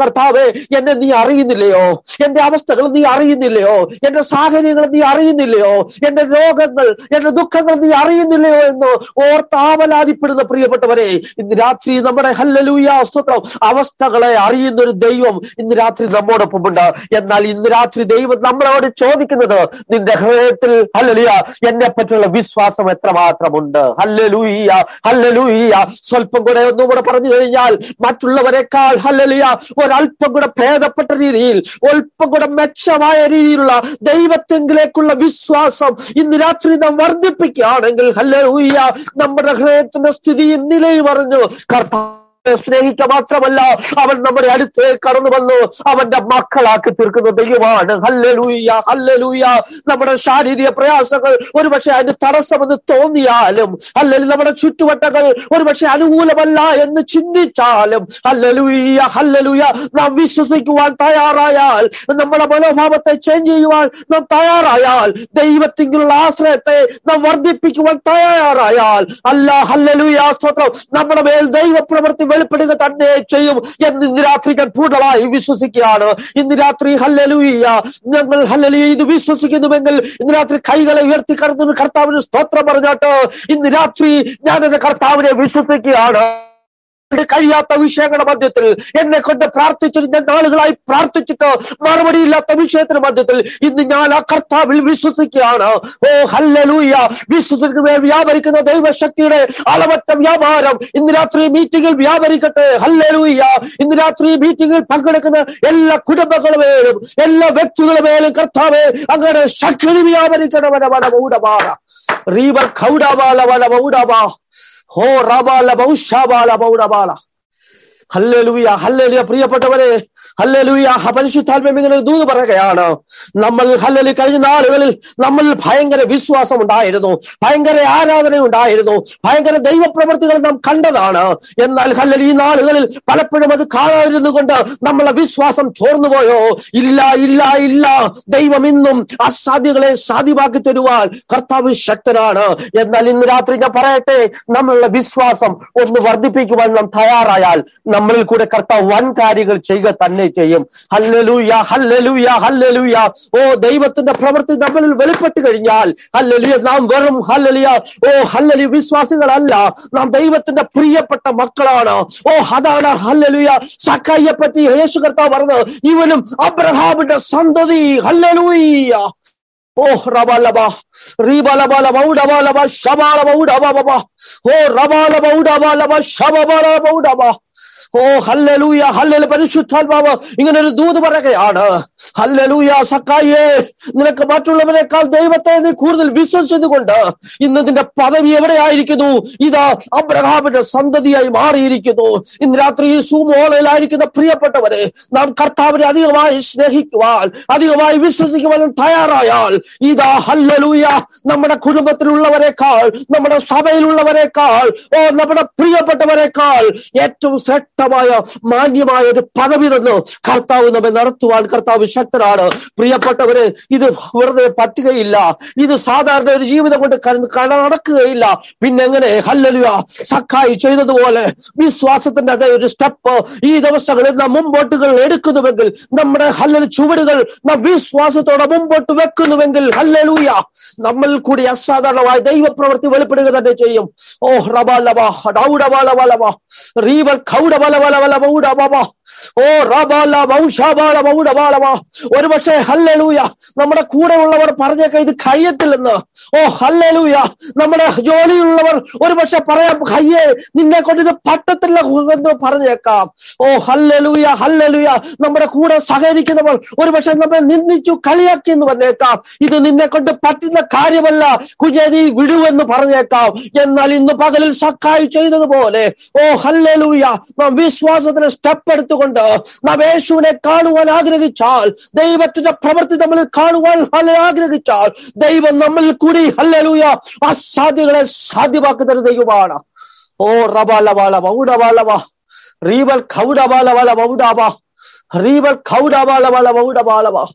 കർത്താവെ എന്നെ നീ അറിയുന്നില്ലയോ എന്റെ അവസ്ഥകൾ നീ അറിയുന്നില്ലയോ എന്റെ സാഹചര്യങ്ങൾ നീ അറിയുന്നില്ലയോ എന്റെ രോഗങ്ങൾ എന്റെ ദുഃഖങ്ങൾ നീ അറിയുന്നില്ലയോ എന്ന് ഓർത്താവലാതിപ്പെടുന്ന പ്രിയപ്പെട്ടവരെ ഇന്ന് രാത്രി നമ്മുടെ ഹല്ലലൂയ സ്തോത്രം അവസ്ഥകളെ അറിയുന്ന ഒരു ദൈവം ഇന്ന് രാത്രി നമ്മോടൊപ്പമുണ്ട് എന്നാൽ ഇന്ന് രാത്രി ദൈവം നമ്മളോട് ചോദിക്കുന്നത് നിന്റെ ഹൃദയത്തിൽ ഹല്ലലുയ എന്നെ പറ്റിയുള്ള വിശ്വാസം എത്രമാത്രമുണ്ട് ഹല്ലലൂയ ഹല്ലലൂയ സ്വല്പം കൂടെ ഒന്നും കൂടെ പറഞ്ഞു കഴിഞ്ഞാൽ മറ്റുള്ളവരെക്കാൾ ഹല്ലലിയ ഒരല്പം കൂടെ ഭേദപ്പെട്ട രീതിയിൽ അല്പം കൂടെ മെച്ചമായ രീതിയിലുള്ള ദൈവത്തെങ്കിലേക്കുള്ള വിശ്വാസം ഇന്ന് രാത്രി നാം വർദ്ധിപ്പിക്കുകയാണെങ്കിൽ ഹല്ലലൂയ നമ്മുടെ ഹൃദയത്തിന്റെ സ്ഥിതിയും നിലയും പറഞ്ഞു കർത്താവ് സ്നേഹിക്കുക മാത്രമല്ല അവൻ നമ്മുടെ അടുത്ത് കടന്നു വന്നു അവന്റെ മക്കളാക്കി തീർക്കുന്ന ദൈവമാണ് ഹല്ലലൂയ ഹല്ലലൂയ നമ്മുടെ ശാരീരിക പ്രയാസങ്ങൾ ഒരുപക്ഷെ അതിന് തടസ്സമെന്ന് തോന്നിയാലും അല്ലെങ്കിൽ നമ്മുടെ ചുറ്റുവട്ടങ്ങൾ ഒരുപക്ഷെ അനുകൂലമല്ല എന്ന് ചിന്തിച്ചാലും ഹല്ലലൂയ ഹല്ലലൂയ നാം വിശ്വസിക്കുവാൻ തയ്യാറായാൽ നമ്മുടെ മനോഭാവത്തെ ചേഞ്ച് ചെയ്യുവാൻ നാം തയ്യാറായാൽ ദൈവത്തിലുള്ള ആശ്രയത്തെ നാം വർദ്ധിപ്പിക്കുവാൻ തയ്യാറായാൽ അല്ല ഹല്ലലൂയ സ്തോത്രം നമ്മുടെ മേൽ ദൈവപ്രവൃത്തി വെളിപ്പെടുക തന്നെ ചെയ്യും എന്ന് ഇന്ന് രാത്രി ഞാൻ പൂർണ്ണമായി വിശ്വസിക്കുകയാണ് ഇന്ന് രാത്രി ഹല്ലലൂയ ഞങ്ങൾ ഹല്ലലൂയ ഇത് വിശ്വസിക്കുന്നുവെങ്കിൽ ഇന്ന് രാത്രി കൈകളെ ഉയർത്തി കടന്നു കർത്താവിന് സ്തോത്രം പറഞ്ഞാട്ട് ഇന്ന് രാത്രി ഞാൻ എന്റെ കർത്താവിനെ വിശ്വസിക്കുകയാണ് കൊണ്ട് കഴിയാത്ത വിഷയങ്ങളുടെ മധ്യത്തിൽ എന്നെ കൊണ്ട് പ്രാർത്ഥിച്ചിട്ട് ഞാൻ നാളുകളായി പ്രാർത്ഥിച്ചിട്ട് മറുപടിയില്ലാത്ത വിഷയത്തിന്റെ മധ്യത്തിൽ ഇന്ന് ഞാൻ ആ കർത്താവിൽ വിശ്വസിക്കുകയാണ് ഓ ഹല്ലലൂയ വിശ്വസിക്കുന്ന വ്യാപരിക്കുന്ന ദൈവശക്തിയുടെ അളവറ്റ വ്യാപാരം ഇന്ന് രാത്രി മീറ്റിംഗിൽ വ്യാപരിക്കട്ടെ ഹല്ലലൂയ ഇന്ന് രാത്രി മീറ്റിംഗിൽ പങ്കെടുക്കുന്ന എല്ലാ കുടുംബങ്ങളുടെ മേലും എല്ലാ വ്യക്തികളുടെ മേലും കർത്താവെ അങ്ങനെ ശക്തി വ്യാപരിക്കണവന വന മൗഢമാല റീബർ ഖൗഡാവാല വന മൗഢമാ ഹോ റബാല ബൗഷാബാല ബൗഡബാല ഹല്ലേലൂയ ഹല്ലേലൂയ പ്രിയപ്പെട്ടവരെ ഹല്ലേലൂയ പരിശുദ്ധാത്മം ഇങ്ങനെ ഒരു ദൂത് പറയുകയാണ് നമ്മൾ ഹല്ലലി കഴിഞ്ഞ നാളുകളിൽ നമ്മൾ ഭയങ്കര വിശ്വാസം ഉണ്ടായിരുന്നു ഭയങ്കര ആരാധന ഉണ്ടായിരുന്നു ഭയങ്കര ദൈവപ്രവർത്തികൾ നാം കണ്ടതാണ് എന്നാൽ ഹല്ലലി ഈ നാളുകളിൽ പലപ്പോഴും അത് കാണാതിരുന്നു കൊണ്ട് നമ്മളെ വിശ്വാസം ചോർന്നുപോയോ ഇല്ല ഇല്ല ഇല്ല ദൈവം ഇന്നും അസാധ്യങ്ങളെ സാധ്യമാക്കി തരുവാൻ കർത്താവ് ശക്തനാണ് എന്നാൽ ഇന്ന് രാത്രി ഞാൻ പറയട്ടെ നമ്മളുടെ വിശ്വാസം ഒന്ന് വർദ്ധിപ്പിക്കുവാൻ നാം തയ്യാറായാൽ നമ്മളിൽ കൂടെ കർത്താവ് വൻ കാര്യങ്ങൾ ചെയ്യുക തന്നെ ചെയ്യും ഹല്ലലൂയ ഹല്ലലൂയ ഹല്ലലൂയ ഓ ദൈവത്തിന്റെ പ്രവൃത്തി നമ്മളിൽ വെളിപ്പെട്ട് കഴിഞ്ഞാൽ ഹല്ലലിയ നാം വെറും ഹല്ലലിയ ഓ ഹല്ലലി വിശ്വാസികളല്ല നാം ദൈവത്തിന്റെ പ്രിയപ്പെട്ട മക്കളാണ് ഓ അതാണ് ഹല്ലലുയ സക്കയ്യെ പറ്റി യേശു കർത്താവ് പറഞ്ഞത് ഇവനും അബ്രഹാമിന്റെ സന്തതി ഹല്ലലൂയ ഓ റബാലബ റീബലബല മൗഡബലബ ശബാല മൗഡബബ ഓ റബാല മൗഡബലബ ശബബല മൗഡബ ഓ ഹല്ലലൂയ ഹല്ലല പരിശുദ്ധാത്മാവ് ഇങ്ങനെ ഒരു ദൂത് പറയുകയാണ് ഹല്ലലൂയ സക്കായേ നിനക്ക് മറ്റുള്ളവരെക്കാൾ ദൈവത്തെ നീ കൂടുതൽ വിശ്വസിച്ചുകൊണ്ട് ഇന്ന് നിന്റെ പദവി എവിടെയായിരിക്കുന്നു ഇതാ അബ്രഹാമിന്റെ സന്തതിയായി മാറിയിരിക്കുന്നു ഇന്ന് രാത്രി ഈ സൂമോളയിലായിരിക്കുന്ന പ്രിയപ്പെട്ടവരെ നാം കർത്താവിനെ അധികമായി സ്നേഹിക്കുവാൻ അധികമായി വിശ്വസിക്കുവാൻ തയ്യാറായാൽ ഇതാ ഹല്ലലൂയ നമ്മുടെ കുടുംബത്തിലുള്ളവരെക്കാൾ നമ്മുടെ സഭയിലുള്ളവരെക്കാൾ ഓ നമ്മുടെ പ്രിയപ്പെട്ടവരെക്കാൾ ഏറ്റവും ശ്രേഷ്ഠമായ മാന്യമായ ഒരു പദവി തന്നു കർത്താവ് നമ്മെ നടത്തുവാൻ കർത്താവ് ശക്തനാണ് പ്രിയപ്പെട്ടവര് ഇത് വെറുതെ പറ്റുകയില്ല ഇത് സാധാരണ ഒരു ജീവിതം കൊണ്ട് ക- കല നടക്കുകയില്ല പിന്നെ എങ്ങനെ ഹല്ലലുക സക്കായി ചെയ്തതുപോലെ വിശ്വാസത്തിന്റെ അതേ ഒരു സ്റ്റെപ്പ് ഈ ദിവസങ്ങളിൽ നാം മുമ്പോട്ടുകൾ എടുക്കുന്നുവെങ്കിൽ നമ്മുടെ ഹല്ലൽ ചുവടുകൾ നാം വിശ്വാസത്തോടെ മുമ്പോട്ട് വെക്കുന്നുവെങ്കിൽ ഹല്ലലൂയ നമ്മൾ കൂടി അസാധാരണമായ ദൈവപ്രവൃത്തി വെളിപ്പെടുക തന്നെ ചെയ്യും ഓ റബാലബ ഡൗഡബാലബലബ റീബൽ ഖൗഡബലബലബലബ ഓ റബാല ബൗഷബാല ബൗഡബാലബ ഒരുപക്ഷെ ഹല്ലലൂയ നമ്മുടെ കൂടെയുള്ളവർ പറഞ്ഞേക്കാം ഇത് കഴിയത്തില്ലെന്ന് ഓ ഹല്ലലൂയ നമ്മുടെ ജോലിയുള്ളവർ ഒരുപക്ഷെ പറയാം ഹയ്യേ നിന്നെ കൊണ്ട് ഇത് പറ്റത്തില്ല എന്ന് പറഞ്ഞേക്കാം ഓ ഹല്ലലൂയ ഹല്ലലൂയ നമ്മുടെ കൂടെ സഹകരിക്കുന്നവർ ഒരുപക്ഷെ നമ്മെ നിന്ദിച്ചു കളിയാക്കി എന്ന് പറഞ്ഞേക്കാം ഇത് നിന്നെ കൊണ്ട് പറ്റുന്ന കാര്യമല്ല കുഞ്ഞെ നീ വിടുവെന്ന് പറഞ്ഞേക്കാം എന്നാൽ ഇന്ന് പകലിൽ സക്കായി ചെയ്തതുപോലെ ഓ ഹല്ലലൂയ നാം വിശ്വാസത്തിന് സ്റ്റെപ്പ് എടുത്തുകൊണ്ട് നാം യേശുവിനെ കാണുവാൻ ആഗ്രഹിച്ചാൽ ദൈവത്തിന്റെ പ്രവൃത്തി നമ്മളിൽ കാണുവാൻ ഹല്ല ആഗ്രഹിച്ചാൽ ദൈവം നമ്മളിൽ കൂടി ഹല്ലലൂയ അസാധ്യങ്ങളെ സാധ്യമാക്കുന്ന ദൈവമാണ് ഓ റബാലബാല മൗഡബാലബ റീബൽ ഖൗഡബാലബാല മൗഡാബ റീബൽ ഖൗഡബാലബാല മൗഡബാലബ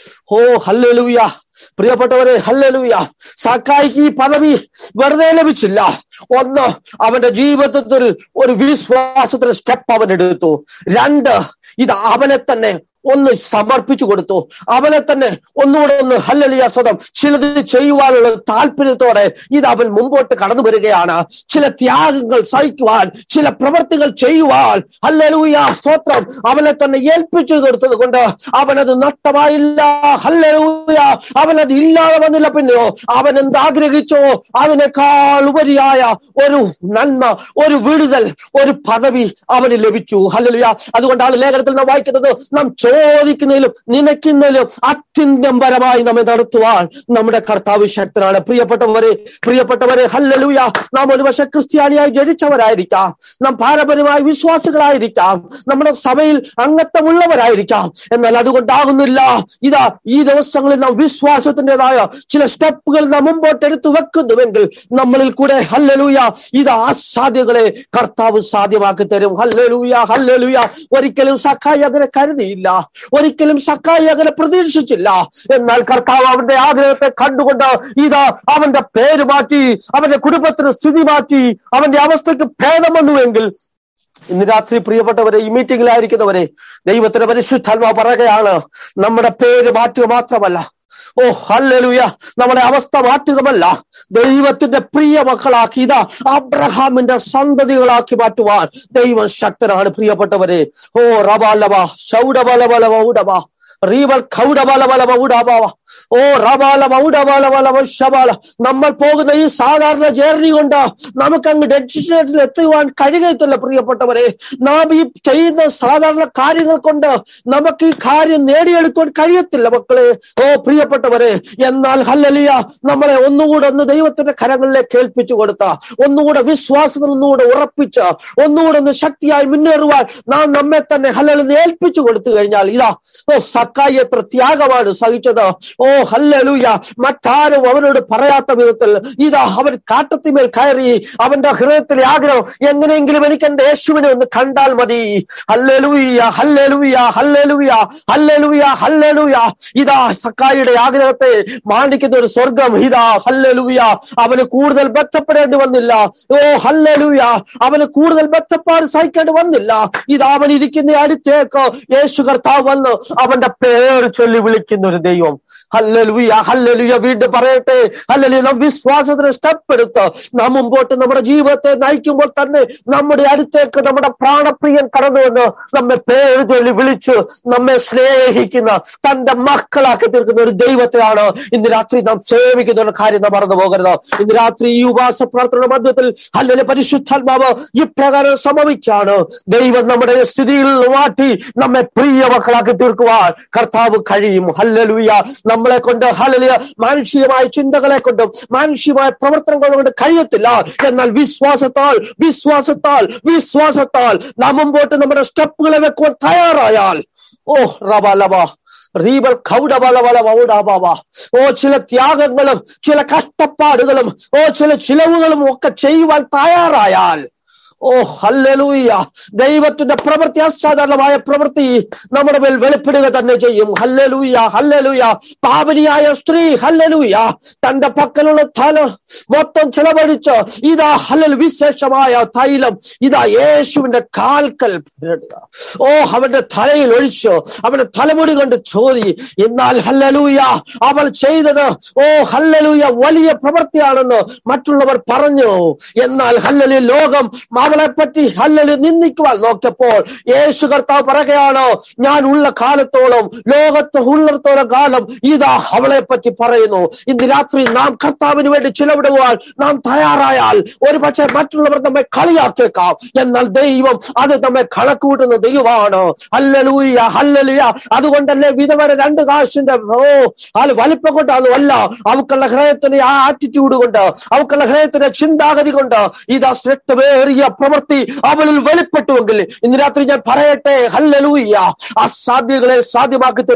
ഓ ഹല്ലലൂയ പ്രിയപ്പെട്ടവരെ ഹല്ലലൂയ സക്കായിക്ക് ഈ പദവി വെറുതെ ലഭിച്ചില്ല ഒന്ന് അവന്റെ ജീവിതത്തിൽ ഒരു വിശ്വാസത്തിന് സ്റ്റെപ്പ് അവൻ എടുത്തു രണ്ട് ഇത് അവനെ തന്നെ ഒന്ന് സമർപ്പിച്ചു കൊടുത്തു അവനെ തന്നെ ഒന്നുകൂടെ ഒന്ന് ഹല്ലലിയ സ്വതം ചിലത് ചെയ്യുവാനുള്ള താല്പര്യത്തോടെ ഇത് അവൻ മുമ്പോട്ട് കടന്നു വരികയാണ് ചില ത്യാഗങ്ങൾ സഹിക്കുവാൻ ചില പ്രവർത്തികൾ ചെയ്യുവാൻ ഹല്ലലൂയ സ്തോത്രം അവനെ തന്നെ ഏൽപ്പിച്ചു കൊടുത്തത് കൊണ്ട് അവനത് നഷ്ടമായില്ല ഹല്ലലൂയ അവനത് ഇല്ലാതെ വന്നില്ല പിന്നെയോ അവൻ എന്താഗ്രഹിച്ചോ അതിനേക്കാൾ ഉപരിയായ ഒരു നന്മ ഒരു വിടുതൽ ഒരു പദവി അവന് ലഭിച്ചു ഹല്ലലുയ അതുകൊണ്ടാണ് ലേഖനത്തിൽ നാം വായിക്കുന്നത് നാം ചോദിക്കുന്നതിലും നനയ്ക്കുന്നതിലും അത്യന്തംപരമായി നമ്മെ നടത്തുവാൻ നമ്മുടെ കർത്താവ് ശക്തനാണ് പ്രിയപ്പെട്ടവരെ പ്രിയപ്പെട്ടവരെ ഹല്ലലുയ നാം ഒരുപക്ഷെ ക്രിസ്ത്യാനിയായി ജനിച്ചവരായിരിക്കാം നാം പാരമ്പര്യമായ വിശ്വാസികളായിരിക്കാം നമ്മുടെ സഭയിൽ അംഗത്വമുള്ളവരായിരിക്കാം എന്നാൽ അതുകൊണ്ടാകുന്നില്ല ഇതാ ഈ ദിവസങ്ങളിൽ നാം വിശ്വാസത്തിൻ്റെതായ ചില സ്റ്റെപ്പുകൾ നാം മുമ്പോട്ട് എടുത്തു വെക്കുന്നുവെങ്കിൽ നമ്മളിൽ കൂടെ ഹല്ലലൂയ ഇത് അസാധ്യകളെ കർത്താവ് സാധ്യമാക്കി തരും ഹല്ലലൂയ ഹല്ലലൂയ ഒരിക്കലും സഖായി അങ്ങനെ കരുതിയില്ല ഒരിക്കലും സഖായി അങ്ങനെ പ്രതീക്ഷിച്ചില്ല എന്നാൽ കർത്താവ് അവന്റെ ആഗ്രഹത്തെ കണ്ടുകൊണ്ട് ഇതാ അവന്റെ പേര് മാറ്റി അവന്റെ കുടുംബത്തിന് സ്ഥിതി മാറ്റി അവന്റെ അവസ്ഥയ്ക്ക് ഭേദം വന്നുവെങ്കിൽ ഇന്ന് രാത്രി പ്രിയപ്പെട്ടവരെ ഈ മീറ്റിംഗിലായിരിക്കുന്നവരെ ദൈവത്തിന്റെ പരിശുദ്ധാത്മാ പറയുകയാണ് നമ്മുടെ പേര് മാറ്റുക മാത്രമല്ല ഓ ഹല്ലലുയ നമ്മുടെ അവസ്ഥ മാറ്റുകമല്ല ദൈവത്തിന്റെ പ്രിയ മക്കളാക്കി ഇതാ അബ്രഹാമിന്റെ സന്തതികളാക്കി മാറ്റുവാൻ ദൈവം ശക്തനാണ് പ്രിയപ്പെട്ടവരെ ഓ റബാലവ ശൗഡബലബല ഊടബ റീവൽ ഖൗഡബലബല ഊടബാവ ഓ റബാല മൗഡബാലബല ശബാല നമ്മൾ പോകുന്ന ഈ സാധാരണ ജേർണി കൊണ്ട് നമുക്ക് അങ്ങ് ഡെസ്റ്റിനേഷനിൽ എത്തുവാൻ കഴിയത്തില്ല പ്രിയപ്പെട്ടവരെ നാം ഈ ചെയ്യുന്ന സാധാരണ കാര്യങ്ങൾ കൊണ്ട് നമുക്ക് ഈ കാര്യം നേടിയെടുക്കുവാൻ കഴിയത്തില്ല മക്കളെ ഓ പ്രിയപ്പെട്ടവരെ എന്നാൽ ഹല്ലലിയ നമ്മളെ ഒന്നുകൂടെ ഒന്ന് ദൈവത്തിന്റെ കരങ്ങളിലേക്ക് കേൾപ്പിച്ചു കൊടുത്ത ഒന്നുകൂടെ വിശ്വാസത്തിൽ ഒന്നുകൂടെ ഉറപ്പിച്ച് ഒന്നുകൂടെ ഒന്ന് ശക്തിയായി മുന്നേറുവാൻ നാം നമ്മെ തന്നെ ഹല്ലലിന്ന് ഏൽപ്പിച്ചു കൊടുത്തു കഴിഞ്ഞാൽ ഇതാ ഓ സക്കായി എത്ര ത്യാഗമാണ് സഹിച്ചത് ഓ ഹല്ലലൂയ മറ്റാരും അവനോട് പറയാത്ത വിധത്തിൽ ഇതാ അവൻ കാട്ടത്തിമേൽ കയറി അവന്റെ ഹൃദയത്തിലെ ആഗ്രഹം എങ്ങനെയെങ്കിലും എനിക്ക് എന്റെ യേശുവിനെ ഒന്ന് കണ്ടാൽ മതി ഹല്ലലൂയ ഹല്ലലൂയ ഹല്ലലൂയ ഹല്ലലൂയ ഹല്ലലൂയ ഇതാ സക്കായിയുടെ ആഗ്രഹത്തെ മാനിക്കുന്ന ഒരു സ്വർഗം ഇതാ ഹല്ലലൂയ അവന് കൂടുതൽ ബന്ധപ്പെടേണ്ടി വന്നില്ല ഓ ഹല്ലലൂയ അവന് കൂടുതൽ ബന്ധപ്പാട് സഹിക്കേണ്ടി വന്നില്ല ഇതാ അവൻ ഇരിക്കുന്ന അടുത്തേക്ക് യേശു കർത്താവ് വന്ന് അവന്റെ പേര് ചൊല്ലി വിളിക്കുന്ന ഒരു ദൈവം ഹല്ലലുയ ഹല്ലലുയ വീണ്ടും പറയട്ടെ ഹല്ലലുയ നാം വിശ്വാസത്തിന് സ്റ്റെപ്പ് എടുത്ത് നാം മുമ്പോട്ട് നമ്മുടെ ജീവിതത്തെ നയിക്കുമ്പോൾ തന്നെ നമ്മുടെ അടുത്തേക്ക് നമ്മുടെ പ്രാണപ്രിയൻ കടന്നു വന്ന് നമ്മെ പേര് ചൊല്ലി വിളിച്ചു നമ്മെ സ്നേഹിക്കുന്ന തന്റെ മക്കളാക്കി തീർക്കുന്ന ഒരു ദൈവത്തെയാണ് ഇന്ന് രാത്രി നാം സേവിക്കുന്ന ഒരു കാര്യം നാം മറന്നു പോകരുത് ഇന്ന് രാത്രി ഈ ഉപാസ പ്രാർത്ഥനയുടെ മധ്യത്തിൽ ഹല്ലല് പരിശുദ്ധാത്മാവ് ഇപ്രകാരം സമവിച്ചാണ് ദൈവം നമ്മുടെ സ്ഥിതിയിൽ മാറ്റി നമ്മെ പ്രിയ മക്കളാക്കി തീർക്കുവാൻ കർത്താവ് കഴിയും ഹല്ലലുയ നമ്മളെ കൊണ്ട് ഹലലിയ മാനുഷികമായ ചിന്തകളെ കൊണ്ടും മാനുഷികമായ പ്രവർത്തനങ്ങൾ കൊണ്ട് കഴിയത്തില്ല എന്നാൽ വിശ്വാസത്താൽ വിശ്വാസത്താൽ വിശ്വാസത്താൽ നാം മുമ്പോട്ട് നമ്മുടെ സ്റ്റെപ്പുകളെ വെക്കുവാൻ തയ്യാറായാൽ ഓ റബലബ റീബൽ കൗഡബലബല മൗഡാബാവ ഓ ചില ത്യാഗങ്ങളും ചില കഷ്ടപ്പാടുകളും ഓ ചില ചിലവുകളും ഒക്കെ ചെയ്യുവാൻ തയ്യാറായാൽ ഓ ഹല്ലലൂയ ദൈവത്തിന്റെ പ്രവൃത്തി അസാധാരണമായ പ്രവൃത്തി നമ്മുടെ മേൽ വെളിപ്പെടുക തന്നെ ചെയ്യും ഹല്ലലൂയ ഹല്ലലൂയ പാപനിയായ സ്ത്രീ ഹല്ലലൂയ തന്റെ പക്കലുള്ള തല മൊത്തം ചെലവഴിച്ച് ഇതാ ഹല്ലൽ വിശേഷമായ തൈലം ഇതാ യേശുവിന്റെ കാൽക്കൽ പുരട്ടുക. ഓ അവന്റെ തലയിൽ ഒഴിച്ചു അവന്റെ തലമുടി കൊണ്ട് ചോദി എന്നാൽ ഹല്ലലൂയ അവൾ ചെയ്തത് ഓ ഹല്ലലൂയ വലിയ പ്രവൃത്തിയാണെന്ന് മറ്റുള്ളവർ പറഞ്ഞു എന്നാൽ ഹല്ലലി ലോകം അവളെ പറ്റി ഹല്ലലി നിന്ദിക്കുവാൻ നോക്കിയപ്പോൾ യേശു കർത്താവ് പറയുകയാണ് ഞാൻ ഉള്ള കാലത്തോളം ലോകത്ത് ഉള്ളിടത്തോളം കാലം ഇതാ അവളെ പറ്റി പറയുന്നു ഇന്ന് രാത്രി നാം കർത്താവിന് വേണ്ടി ചിലവിടുവാൻ നാം തയ്യാറായാൽ ഒരു പക്ഷേ മറ്റുള്ളവർ നമ്മെ കളിയാക്കിയേക്കാം എന്നാൽ ദൈവം അത് നമ്മെ കണക്കൂട്ടുന്ന ദൈവമാണ് ഹല്ലലൂയ ഹല്ലലിയ അതുകൊണ്ടല്ലേ വിധവര രണ്ട് കാശിന്റെ ഓ അത് വലിപ്പം കൊണ്ടാണ് അല്ല അവക്കുള്ള ഹൃദയത്തിന്റെ ആ ആറ്റിറ്റ്യൂഡ് കൊണ്ട് അവക്കുള്ള ഹൃദയത്തിന്റെ ചിന്താഗതി കൊണ്ട് ഇതാ ശ്രേഷ്ഠമേറിയ പ്രവൃത്തി അവളിൽ വെളിപ്പെട്ടുവെങ്കിൽ ഇന്ന് രാത്രി ഞാൻ പറയട്ടെ ഹല്ലലൂയ അസാധ്യങ്ങളെ സാധ്യമാക്കി തരുവാൻ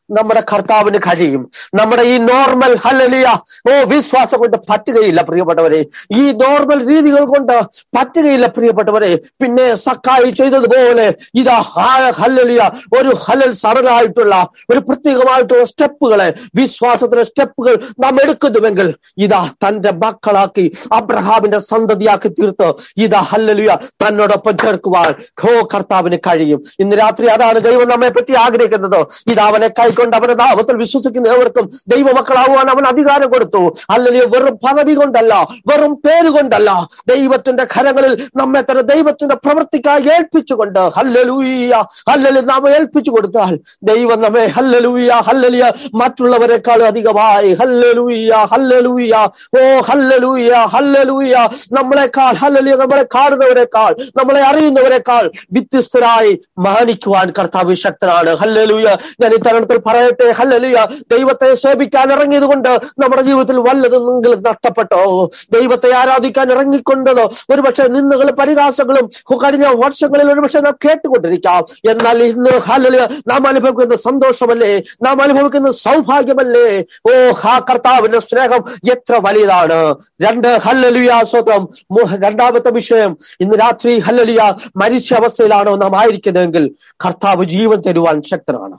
നമ്മുടെ കർത്താവിന് കഴിയും നമ്മുടെ ഈ നോർമൽ ഹല്ലലിയ ഓ വിശ്വാസം കൊണ്ട് പറ്റുകയില്ല പ്രിയപ്പെട്ടവരെ ഈ നോർമൽ രീതികൾ കൊണ്ട് പറ്റുകയില്ല പ്രിയപ്പെട്ടവരെ പിന്നെ സക്കായി ചെയ്തതുപോലെ ഇതാ ഹാ- ഹല്ലലിയ ഒരു ഹലൽ സറലായിട്ടുള്ള ഒരു പ്രത്യേകമായിട്ടുള്ള സ്റ്റെപ്പുകളെ വിശ്വാസത്തിന്റെ സ്റ്റെപ്പുകൾ നാം എടുക്കുന്നുവെങ്കിൽ ഇതാ തന്റെ മക്കളാക്കി അബ്രഹാമിന്റെ സന്തതിയാക്കി തീർത്ത് ഇതാ ഹല്ലലിയ തന്നോടൊപ്പം ചേർക്കുവാൻ ഖോ കർത്താവിന് കഴിയും ഇന്ന് രാത്രി അതാണ് ദൈവം നമ്മെ പറ്റി ആഗ്രഹിക്കുന്നത് ഇതാ അവനെ കൈക്കൊണ്ട് അവന്റെ നാമത്തിൽ വിശ്വസിക്കുന്നവർക്കും ദൈവമക്കളാവുവാൻ അവൻ അധികാരം കൊടുത്തു അല്ലെങ്കിൽ വെറും പദവി കൊണ്ടല്ല വെറും പേര് കൊണ്ടല്ല ദൈവത്തിന്റെ കരങ്ങളിൽ നമ്മെ തന്നെ ദൈവത്തിന്റെ പ്രവൃത്തിക്കായി ഏൽപ്പിച്ചുകൊണ്ട് ഹല്ലലൂയ ഹല്ലലി നാം ഏൽപ്പിച്ചു കൊടുത്താൽ ദൈവം നമ്മെ ഹല്ലലൂയ ഹല്ലലിയ മറ്റുള്ളവരെക്കാൾ അധികമായി ഹല്ലലൂയ ഹല്ലലൂയ ഓ ഹല്ലലൂയ ഹല്ലലൂയ നമ്മളെക്കാൾ ഹല്ലലിയ നമ്മളെ കാണുന്നവരെക്കാൾ നമ്മളെ അറിയുന്നവരെക്കാൾ വ്യത്യസ്തരായി മാനിക്കുവാൻ കർത്താവ് ശക്തനാണ് ഹല്ലലൂയ ഞാൻ ഈ തരുണത്തിൽ പറയട്ടെ ഹല്ലലൂയ ദൈവത്തെ സേവിക്കാൻ ഇറങ്ങിയത് കൊണ്ട് നമ്മുടെ ജീവിതത്തിൽ വല്ലതെന്നെങ്കിലും നഷ്ടപ്പെട്ടോ ദൈവത്തെ ആരാധിക്കാൻ ഇറങ്ങിക്കൊണ്ടതോ ഒരുപക്ഷെ നിന്നുകളും പരിഹാസങ്ങളും കഴിഞ്ഞ വർഷങ്ങളിൽ ഒരുപക്ഷെ നാം കേട്ടുകൊണ്ടിരിക്കാം എന്നാൽ ഇന്ന് ഹല്ലലിയ നാം അനുഭവിക്കുന്ന സന്തോഷമല്ലേ നാം അനുഭവിക്കുന്ന സൗഭാഗ്യമല്ലേ ഓ ഹാ കർത്താവിന്റെ സ്നേഹം എത്ര വലിയതാണ് രണ്ട് ഹല്ലലിയ സ്വത്രം രണ്ടാമത്തെ വിഷയം ഇന്ന് രാത്രി ഹല്ലലിയ മരിച്ച അവസ്ഥയിലാണോ നാം ആയിരിക്കുന്നതെങ്കിൽ കർത്താവ് ജീവൻ തരുവാൻ ശക്തനാണ്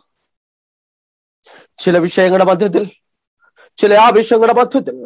ചില വിഷയങ്ങളുടെ മധ്യത്തിൽ ചില ആവശ്യങ്ങളുടെ മധ്യത്തിൽ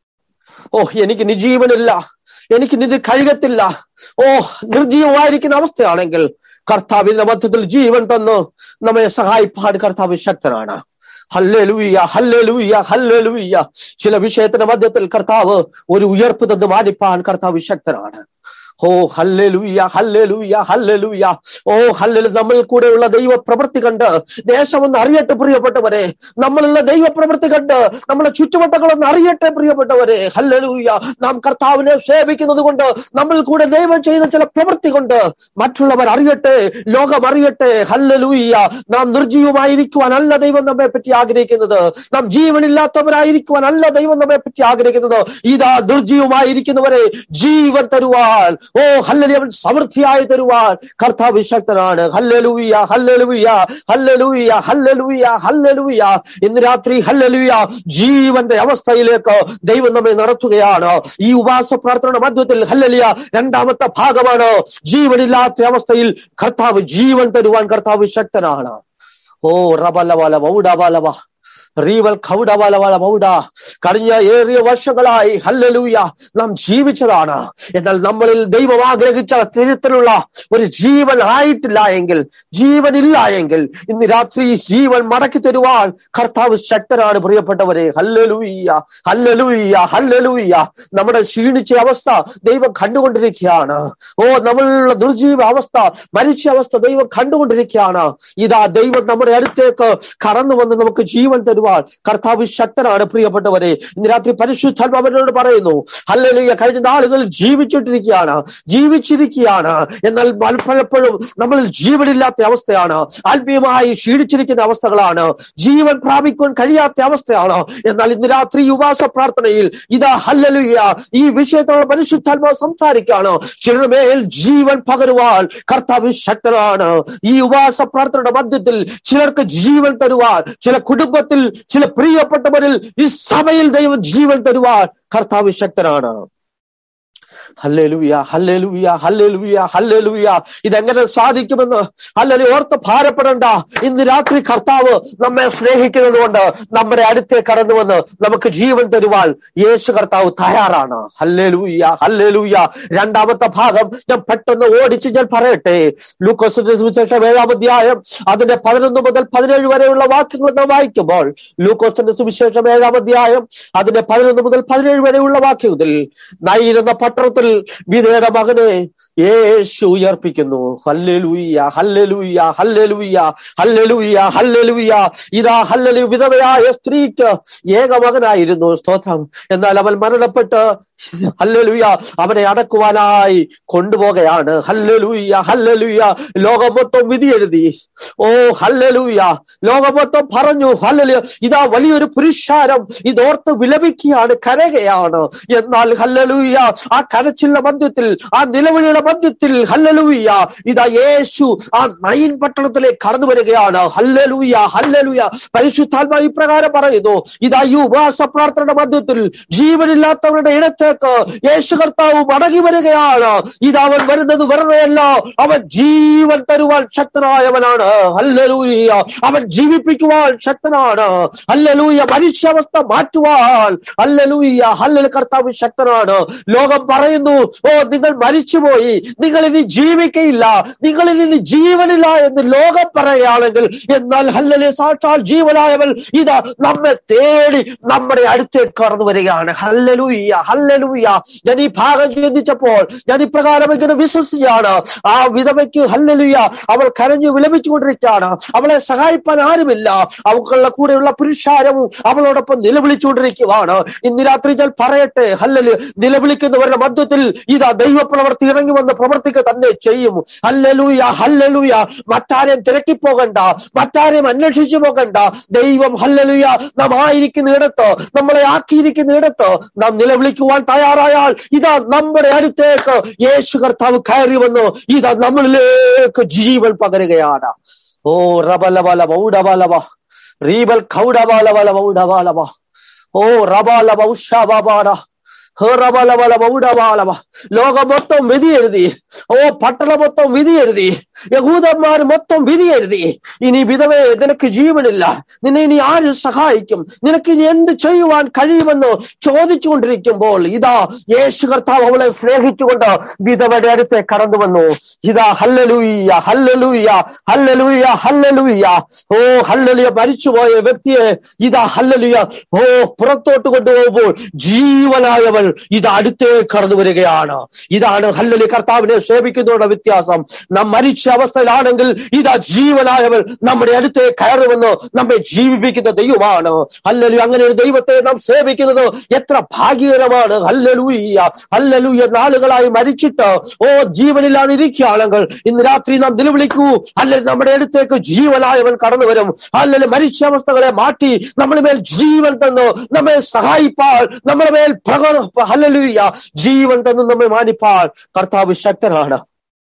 ഓ എനിക്ക് ഇനി ജീവനില്ല എനിക്ക് ഇത് കഴിയത്തില്ല ഓ നിർജീവമായിരിക്കുന്ന അവസ്ഥയാണെങ്കിൽ കർത്താവിന്റെ മധ്യത്തിൽ ജീവൻ തന്നു നമ്മെ സഹായിപ്പാൻ കർത്താവ് ശക്തനാണ് ഹല്ലലൂയ ഹല്ലലൂയ ഹല്ലലൂയ ചില വിഷയത്തിന്റെ മധ്യത്തിൽ കർത്താവ് ഒരു ഉയർപ്പ് തന്ന് മാനിപ്പാൻ കർത്താവ് ശക്തനാണ് ഓ ഹല്ലലൂയ ഹല്ലലൂയ ഹല്ലലൂയ ഓ ഹല്ലൽ നമ്മൾ കൂടെയുള്ള ദൈവ പ്രവൃത്തി കണ്ട് ദേശമൊന്ന് അറിയട്ടെ പ്രിയപ്പെട്ടവരെ നമ്മളുള്ള ദൈവ പ്രവൃത്തി കണ്ട് നമ്മുടെ ചുറ്റുവട്ടങ്ങളൊന്ന് അറിയട്ടെ പ്രിയപ്പെട്ടവരെ ഹല്ലലൂയ നാം കർത്താവിനെ സേവിക്കുന്നത് കൊണ്ട് നമ്മൾ കൂടെ ദൈവം ചെയ്ത ചില പ്രവൃത്തി കൊണ്ട് മറ്റുള്ളവർ അറിയട്ടെ ലോകം അറിയട്ടെ ഹല്ലലൂയ നാം നിർജീവമായിരിക്കുവാനല്ല ദൈവം നമ്മെ പറ്റി ആഗ്രഹിക്കുന്നത് നാം ജീവനില്ലാത്തവരായിരിക്കുവാനല്ല ദൈവം നമ്മെ പറ്റി ആഗ്രഹിക്കുന്നത് ഇതാ നിർജീവമായിരിക്കുന്നവരെ ജീവൻ തരുവാൻ ഓ ഹല്ലലി അവൻ സമൃദ്ധിയായി തരുവാൻ കർത്താവ് ശക്തനാണ് ഹല്ലലൂയ ഹല്ലലൂയ ഹല്ലലൂയ ഹല്ലലൂയ ഹല്ലലൂയ ഇന്ന് രാത്രി ഹല്ലലൂയ ജീവന്റെ അവസ്ഥയിലേക്ക് ദൈവം നമ്മെ നടത്തുകയാണ് ഈ ഉപവാസ പ്രാർത്ഥനയുടെ മധ്യത്തിൽ ഹല്ലലിയ രണ്ടാമത്തെ ഭാഗമാണ് ജീവനില്ലാത്ത അവസ്ഥയിൽ കർത്താവ് ജീവൻ തരുവാൻ കർത്താവ് ശക്തനാണ് ഓ റബലവല മൗഡബലവ റീവൽ ഖൗഡവലവല മൗഡ കഴിഞ്ഞ ഏറിയ വർഷങ്ങളായി ഹല്ലലൂയ നാം ജീവിച്ചതാണ് എന്നാൽ നമ്മളിൽ ദൈവം ആഗ്രഹിച്ച തരത്തിലുള്ള ഒരു ജീവൻ ആയിട്ടില്ല എങ്കിൽ ജീവനില്ല എങ്കിൽ ഇന്ന് രാത്രി ഈ ജീവൻ മടക്കി തരുവാൻ കർത്താവ് ശക്തനാണ് പ്രിയപ്പെട്ടവരെ ഹല്ലലൂയ ഹല്ലലൂയ ഹല്ലലൂയ നമ്മുടെ ക്ഷീണിച്ച അവസ്ഥ ദൈവം കണ്ടുകൊണ്ടിരിക്കുകയാണ് ഓ നമ്മളുള്ള ദുർജീവ അവസ്ഥ മരിച്ച അവസ്ഥ ദൈവം കണ്ടുകൊണ്ടിരിക്കുകയാണ് ഇതാ ദൈവം നമ്മുടെ അടുത്തേക്ക് കടന്നു വന്ന് നമുക്ക് ജീവൻ തരുവാൻ കർത്താവ് ശക്തനാണ് പ്രിയപ്പെട്ടവരെ ഇന്ന് രാത്രി പരിശുദ്ധാത്മാവനോട് പറയുന്നു ഹല്ലേലൂയ കഴിഞ്ഞ നാളുകളിൽ ജീവിച്ചിട്ടിരിക്കുകയാണ് ജീവിച്ചിരിക്കുകയാണ് എന്നാൽ പലപ്പോഴും നമ്മളിൽ ജീവനില്ലാത്ത അവസ്ഥയാണ് ആത്മീയമായി ക്ഷീണിച്ചിരിക്കുന്ന അവസ്ഥകളാണ് ജീവൻ പ്രാപിക്കുവാൻ കഴിയാത്ത അവസ്ഥയാണ് എന്നാൽ ഇന്ന് രാത്രി ഉപവാസ പ്രാർത്ഥനയിൽ ഇതാ ഹല്ലലുയ ഈ വിഷയത്തോടെ പരിശുദ്ധാത്മാവ് സംസാരിക്കുകയാണ് ചിലമേൽ ജീവൻ പകരുവാൻ കർത്താവ് ശക്തനാണ് ഈ ഉപവാസ പ്രാർത്ഥനയുടെ മധ്യത്തിൽ ചിലർക്ക് ജീവൻ തരുവാൻ ചില കുടുംബത്തിൽ ചില പ്രിയപ്പെട്ടവരിൽ ഈ സഭയിൽ ദൈവം ജീവൻ തരുവാൻ കർത്താവ് ശക്തനാണ് ഹല്ലേലൂയ ഹല്ലേലൂയ ഹല്ലേലൂയ ഹല്ലേലൂയ ഇതെങ്ങനെ സാധിക്കുമെന്ന് അല്ലെങ്കിൽ ഓർത്ത് ഭാരപ്പെടണ്ട ഇന്ന് രാത്രി കർത്താവ് നമ്മെ സ്നേഹിക്കുന്നത് കൊണ്ട് നമ്മുടെ അടുത്തേ കടന്നു വന്ന് നമുക്ക് ജീവൻ തരുവാൻ യേശു കർത്താവ് തയ്യാറാണ് ഹല്ലേലൂയ ഹല്ലേലൂയ രണ്ടാമത്തെ ഭാഗം ഞാൻ പെട്ടെന്ന് ഓടിച്ച് ഞാൻ പറയട്ടെ ലൂക്കോസിന്റെ സുവിശേഷം ഏഴാം അധ്യായം അതിന്റെ പതിനൊന്ന് മുതൽ പതിനേഴ് വരെയുള്ള വാക്യങ്ങൾ നാം വായിക്കുമ്പോൾ ലൂക്കോസിന്റെ സുവിശേഷം ഏഴാം അധ്യായം അതിന്റെ പതിനൊന്ന് മുതൽ പതിനേഴ് വരെയുള്ള വാക്യത്തിൽ നയിരുന്ന പട്ടണത്തിൽ വിധയുടെ മകനെ യേശു ഉയർപ്പിക്കുന്നു ഹല്ലലൂയ ഹല്ലലൂയ ഹല്ലലൂയ ഹല്ലലൂയ ഹല്ലലൂയ ഇതാ ഹല്ലലു വിധവയായ സ്ത്രീക്ക് ഏക മകനായിരുന്നു സ്തോത്രം എന്നാൽ അവൻ മരണപ്പെട്ട് ഹല്ലലുയ അവനെ അടക്കുവാനായി കൊണ്ടുപോകുകയാണ് ഹല്ലലുയ ഹല്ലലുയ ലോകം മൊത്തം വിധി എഴുതി ഓ ഹല്ലലുയ ലോകം മൊത്തം പറഞ്ഞു ഹല്ലലുയ ഇതാ വലിയൊരു പുരുഷാരം ഇതോർത്ത് വിലപിക്കുകയാണ് കരകയാണ് എന്നാൽ ഹല്ലലുയ ആ കര കരച്ചിലിന്റെ മധ്യത്തിൽ ആ നിലവിളിയുടെ മധ്യത്തിൽ ഹല്ലലൂയ ഇതാ യേശു ആ നൈൻ പട്ടണത്തിലേക്ക് കടന്നു വരികയാണ് ഹല്ലലൂയ ഹല്ലലൂയ പരിശുദ്ധാത്മാ ഇപ്രകാരം പറയുന്നു ഇതാ ഈ ഉപവാസ പ്രാർത്ഥനയുടെ മധ്യത്തിൽ ജീവനില്ലാത്തവരുടെ ഇടത്തേക്ക് യേശു കർത്താവ് മടങ്ങി വരികയാണ് ഇതാ അവൻ വരുന്നത് വെറുതെയല്ല അവൻ ജീവൻ തരുവാൻ ശക്തനായവനാണ് ഹല്ലലൂയ അവൻ ജീവിപ്പിക്കുവാൻ ശക്തനാണ് ഹല്ലലൂയ മനുഷ്യാവസ്ഥ മാറ്റുവാൻ ഹല്ലലൂയ ഹല്ലൽ കർത്താവ് ശക്തനാണ് ലോകം പറയുന്നു ഓ നിങ്ങൾ മരിച്ചുപോയി നിങ്ങൾ ഇനി ജീവിക്കയില്ല നിങ്ങൾ ഇനി ജീവനില്ല എന്ന് ലോകം പറയുകയാണെങ്കിൽ എന്നാൽ ഹല്ലലെ സാക്ഷാൽ ജീവനായവൻ ഇതാ നമ്മെ തേടി നമ്മുടെ അടുത്തേക്ക് കടന്നു വരികയാണ് ഹല്ലലൂയ ഹല്ലലൂയ ഞാൻ ഈ ഭാഗം ചിന്തിച്ചപ്പോൾ ഞാൻ ഇപ്രകാരം ഇങ്ങനെ വിശ്വസിച്ചാണ് ആ വിധവയ്ക്ക് ഹല്ലലുയ അവൾ കരഞ്ഞു വിലപിച്ചുകൊണ്ടിരിക്കുകയാണ് അവളെ സഹായിപ്പാൻ ആരുമില്ല അവൾക്കുള്ള കൂടെയുള്ള പുരുഷാരവും അവളോടൊപ്പം നിലവിളിച്ചുകൊണ്ടിരിക്കുകയാണ് ഇന്ന് രാത്രി ഞാൻ പറയട്ടെ ഹല്ലല് നിലവിളിക്കുന്നവരുടെ മധ്യത്തിൽ ഇതാ ദൈവപ്രവർത്തി ഇറങ്ങി വന്ന പ്രവർത്തിക്ക് തന്നെ ചെയ്യും ഹല്ലലൂയ ഹല്ലലൂയ മറ്റാരെയും തിരക്കി പോകണ്ട മറ്റാരെയും അന്വേഷിച്ചു പോകണ്ട ദൈവം ഹല്ലലുയ നാം ആയിരിക്കുന്നിടത്ത് നമ്മളെ ആക്കിയിരിക്കുന്നിടത്ത് നാം നിലവിളിക്കുവാൻ തയ്യാറായാൽ ഇതാ നമ്മുടെ അടുത്തേക്ക് യേശു കർത്താവ് കയറി വന്നു ഇതാ നമ്മളിലേക്ക് ജീവൻ പകരുകയാണ് ഓ റബലബല മൗഡബലവ റീബൽ കൗഡബാലബല മൗഡബാലവ ഓ റബാലവ ഉഷാബാബാട ഹേറബലബല മൗഡബാലവ ലോകം മൊത്തം വിധി എഴുതി ഓ പട്ടണം മൊത്തം വിധി എഴുതി യഹൂദന്മാർ മൊത്തം വിധി എഴുതി ഇനി വിധവേ നിനക്ക് ജീവനില്ല നിന്നെ ഇനി ആര് സഹായിക്കും നിനക്ക് ഇനി എന്ത് ചെയ്യുവാൻ കഴിയുമെന്ന് ചോദിച്ചുകൊണ്ടിരിക്കുമ്പോൾ ഇതാ യേശു കർത്താവ് അവളെ സ്നേഹിച്ചുകൊണ്ട് വിധവയുടെ അടുത്തെ കടന്നു വന്നു ഇതാ ഹല്ലലൂയ ഹല്ലലൂയ ഹല്ലലൂയ ഹല്ലലൂയ ഓ ഹല്ലലുയ മരിച്ചുപോയ വ്യക്തിയെ ഇതാ ഹല്ലലുയ ഓ പുറത്തോട്ട് കൊണ്ടുപോകുമ്പോൾ ജീവനായവൾ ഇതാ അടുത്തേ കടന്നു വരികയാണ് ഇതാണ് ഹല്ലലി കർത്താവിനെ സേവിക്കുന്നവരുടെ വ്യത്യാസം നാം മരിച്ച അവസ്ഥയിലാണെങ്കിൽ ഇതാ ജീവനായവൾ നമ്മുടെ അടുത്തേ കയറി വന്ന് നമ്മെ ജീവിപ്പിക്കുന്ന ദൈവമാണ് ഹല്ലലു അങ്ങനെ ഒരു ദൈവത്തെ നാം സേവിക്കുന്നത് എത്ര ഭാഗ്യകരമാണ് ഹല്ലലൂയ ഹല്ലലൂയ നാളുകളായി മരിച്ചിട്ട് ഓ ജീവനില്ലാതെ ഇരിക്കുകയാണെങ്കിൽ ഇന്ന് രാത്രി നാം നിലവിളിക്കൂ അല്ലെങ്കിൽ നമ്മുടെ അടുത്തേക്ക് ജീവനായവൻ കടന്നു വരും അല്ലെങ്കിൽ മരിച്ച അവസ്ഥകളെ മാറ്റി നമ്മുടെ മേൽ ജീവൻ തന്നു നമ്മെ സഹായിപ്പാൽ നമ്മുടെ മേൽ പ്രകട ഹല്ലലൂയ ജീവൻ തന്നു നമ്മെ മാനിപ്പാൽ കർത്താവ് ശക്തനാണ്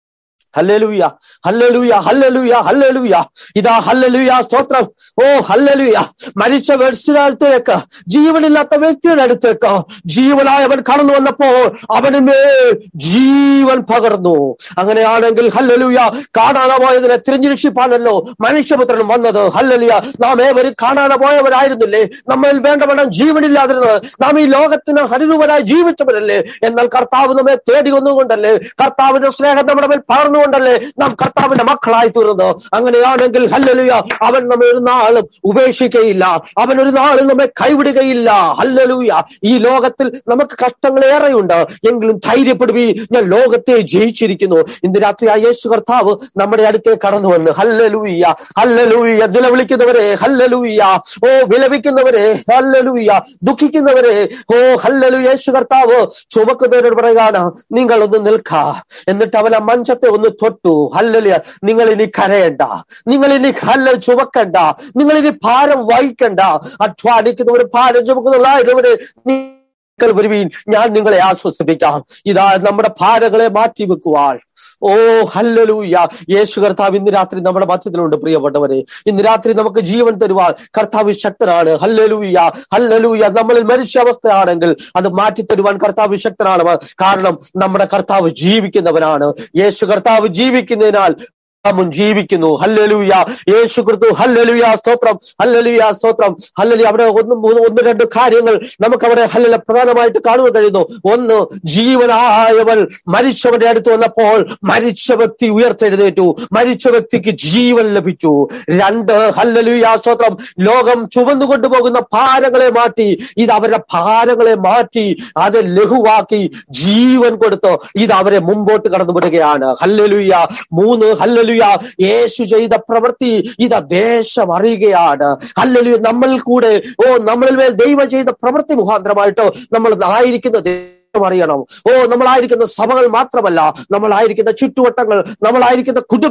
ഹല്ലലൂയ ഹല്ലലൂയ ഹല്ലലൂയ ഹല്ലലൂയ ഇതാ ഹല്ലലൂയ സ്തോത്രം ഓ ഹല്ലലൂയ മരിച്ച വ്യക്തിയുടെ അടുത്തേക്ക് ജീവനില്ലാത്ത വ്യക്തിയുടെ അടുത്തേക്ക് ജീവനായവൻ കടന്നു വന്നപ്പോൾ അവന് മേൽ ജീവൻ പകർന്നു അങ്ങനെയാണെങ്കിൽ ഹല്ലലൂയ കാണാതെ പോയതിനെ തിരഞ്ഞുരക്ഷിപ്പാനല്ലോ മനുഷ്യപുത്രൻ വന്നത് ഹല്ലലിയ നാം ഏവരും കാണാതെ പോയവരായിരുന്നില്ലേ നമ്മളിൽ വേണ്ടവണ്ണം ജീവനില്ലാതിരുന്നത് നാം ഈ ലോകത്തിന് ഹരിതവരായി ജീവിച്ചവരല്ലേ എന്നാൽ കർത്താവ് നമ്മെ തേടി വന്നുകൊണ്ടല്ലേ കർത്താവിന്റെ സ്നേഹം നമ്മുടെ മേൽ പകർന്നുകൊണ്ടല്ലേ നാം കർത്താവിന്റെ മക്കളായി തീർന്നത് അങ്ങനെയാണെങ്കിൽ ഹല്ലലുയ അവൻ നമ്മെ ഒരു നാളും ഉപേക്ഷിക്കയില്ല അവൻ ഒരു നാളും നമ്മെ കൈവിടുകയില്ല ഹല്ലലൂയ ഈ ലോകത്തിൽ നമുക്ക് കഷ്ടങ്ങൾ ഏറെയുണ്ട് എങ്കിലും ധൈര്യപ്പെടുവി ഞാൻ ലോകത്തെ ജയിച്ചിരിക്കുന്നു ഇന്ന് രാത്രി ആ യേശു കർത്താവ് നമ്മുടെ അടുത്തേ കടന്നു വന്ന് ഹല്ലലൂയ ഹല്ലലൂയ നിലവിളിക്കുന്നവരെ ഹല്ലലൂയ ഓ വിലപിക്കുന്നവരെ ഹല്ലലൂയ ദുഃഖിക്കുന്നവരെ ഓ ഹല്ലലു യേശു കർത്താവ് ചുമക്കുന്നവരോട് പറയുകയാണ് നിങ്ങൾ ഒന്ന് നിൽക്ക എന്നിട്ട് അവൻ ആ മഞ്ചത്തെ ഒന്ന് തൊട്ടു ഹല്ലലിയ നിങ്ങൾ ഇനി കരയണ്ട നിങ്ങൾ ഇനി ഹല്ല ചുമക്കണ്ട നിങ്ങൾ ഇനി ഭാരം വഹിക്കണ്ട അധ്വാനിക്കുന്നവർ ഭാരം ചുമക്കുന്നവരായവരെ നിങ്ങൾ വരുവീൻ ഞാൻ നിങ്ങളെ ആശ്വസിപ്പിക്കാം ഇതാ നമ്മുടെ ഭാരങ്ങളെ മാറ്റി വെക്കുവാൻ ഓ ഹല്ലലൂയ യേശു കർത്താവ് ഇന്ന് രാത്രി നമ്മുടെ മധ്യത്തിലുണ്ട് പ്രിയപ്പെട്ടവരെ ഇന്ന് രാത്രി നമുക്ക് ജീവൻ തരുവാൻ കർത്താവ് ശക്തനാണ് ഹല്ലലൂയ ഹല്ലലൂയ നമ്മളിൽ മനുഷ്യ അവസ്ഥയാണെങ്കിൽ അത് മാറ്റി തരുവാൻ കർത്താവ് ശക്തനാണ് കാരണം നമ്മുടെ കർത്താവ് ജീവിക്കുന്നവനാണ് യേശു കർത്താവ് ജീവിക്കുന്നതിനാൽ നാമും ജീവിക്കുന്നു ഹല്ലലുയ യേശു ക്രിസ്തു ഹല്ലലുയ സ്തോത്രം ഹല്ലലുയ സ്തോത്രം ഹല്ലലി അവിടെ ഒന്ന് മൂന്ന് ഒന്ന് രണ്ട് കാര്യങ്ങൾ നമുക്ക് അവിടെ ഹല്ലല പ്രധാനമായിട്ട് കാണുവാൻ കഴിയുന്നു ഒന്ന് ജീവനായവൾ മരിച്ചവന്റെ അടുത്ത് വന്നപ്പോൾ മരിച്ച വ്യക്തി ഉയർത്തെഴുന്നേറ്റു മരിച്ച വ്യക്തിക്ക് ജീവൻ ലഭിച്ചു രണ്ട് ഹല്ലലുയ സ്തോത്രം ലോകം ചുവന്നു കൊണ്ടുപോകുന്ന ഭാരങ്ങളെ മാറ്റി ഇത് അവരുടെ ഭാരങ്ങളെ മാറ്റി അത് ലഘുവാക്കി ജീവൻ കൊടുത്ത് ഇത് അവരെ മുമ്പോട്ട് കടന്നു വിടുകയാണ് ഹല്ലലുയ മൂന്ന് ഹല്ലലു ഹല്ലേലൂയ യേശു ചെയ്ത പ്രവൃത്തി ഇത് ദേശം അറിയുകയാണ് ഹല്ലേലൂയ നമ്മൾ കൂടെ ഓ നമ്മളിൽ മേൽ ദൈവം ചെയ്ത പ്രവൃത്തി മുഖാന്തരമായിട്ട് നമ്മൾ ആയിരിക്കുന്ന ദേശം അറിയണം ഓ നമ്മളായിരിക്കുന്ന സഭകൾ മാത്രമല്ല നമ്മളായിരിക്കുന്ന ചുറ്റുവട്ടങ്ങൾ നമ്മളായിരിക്കുന്ന കുടുംബ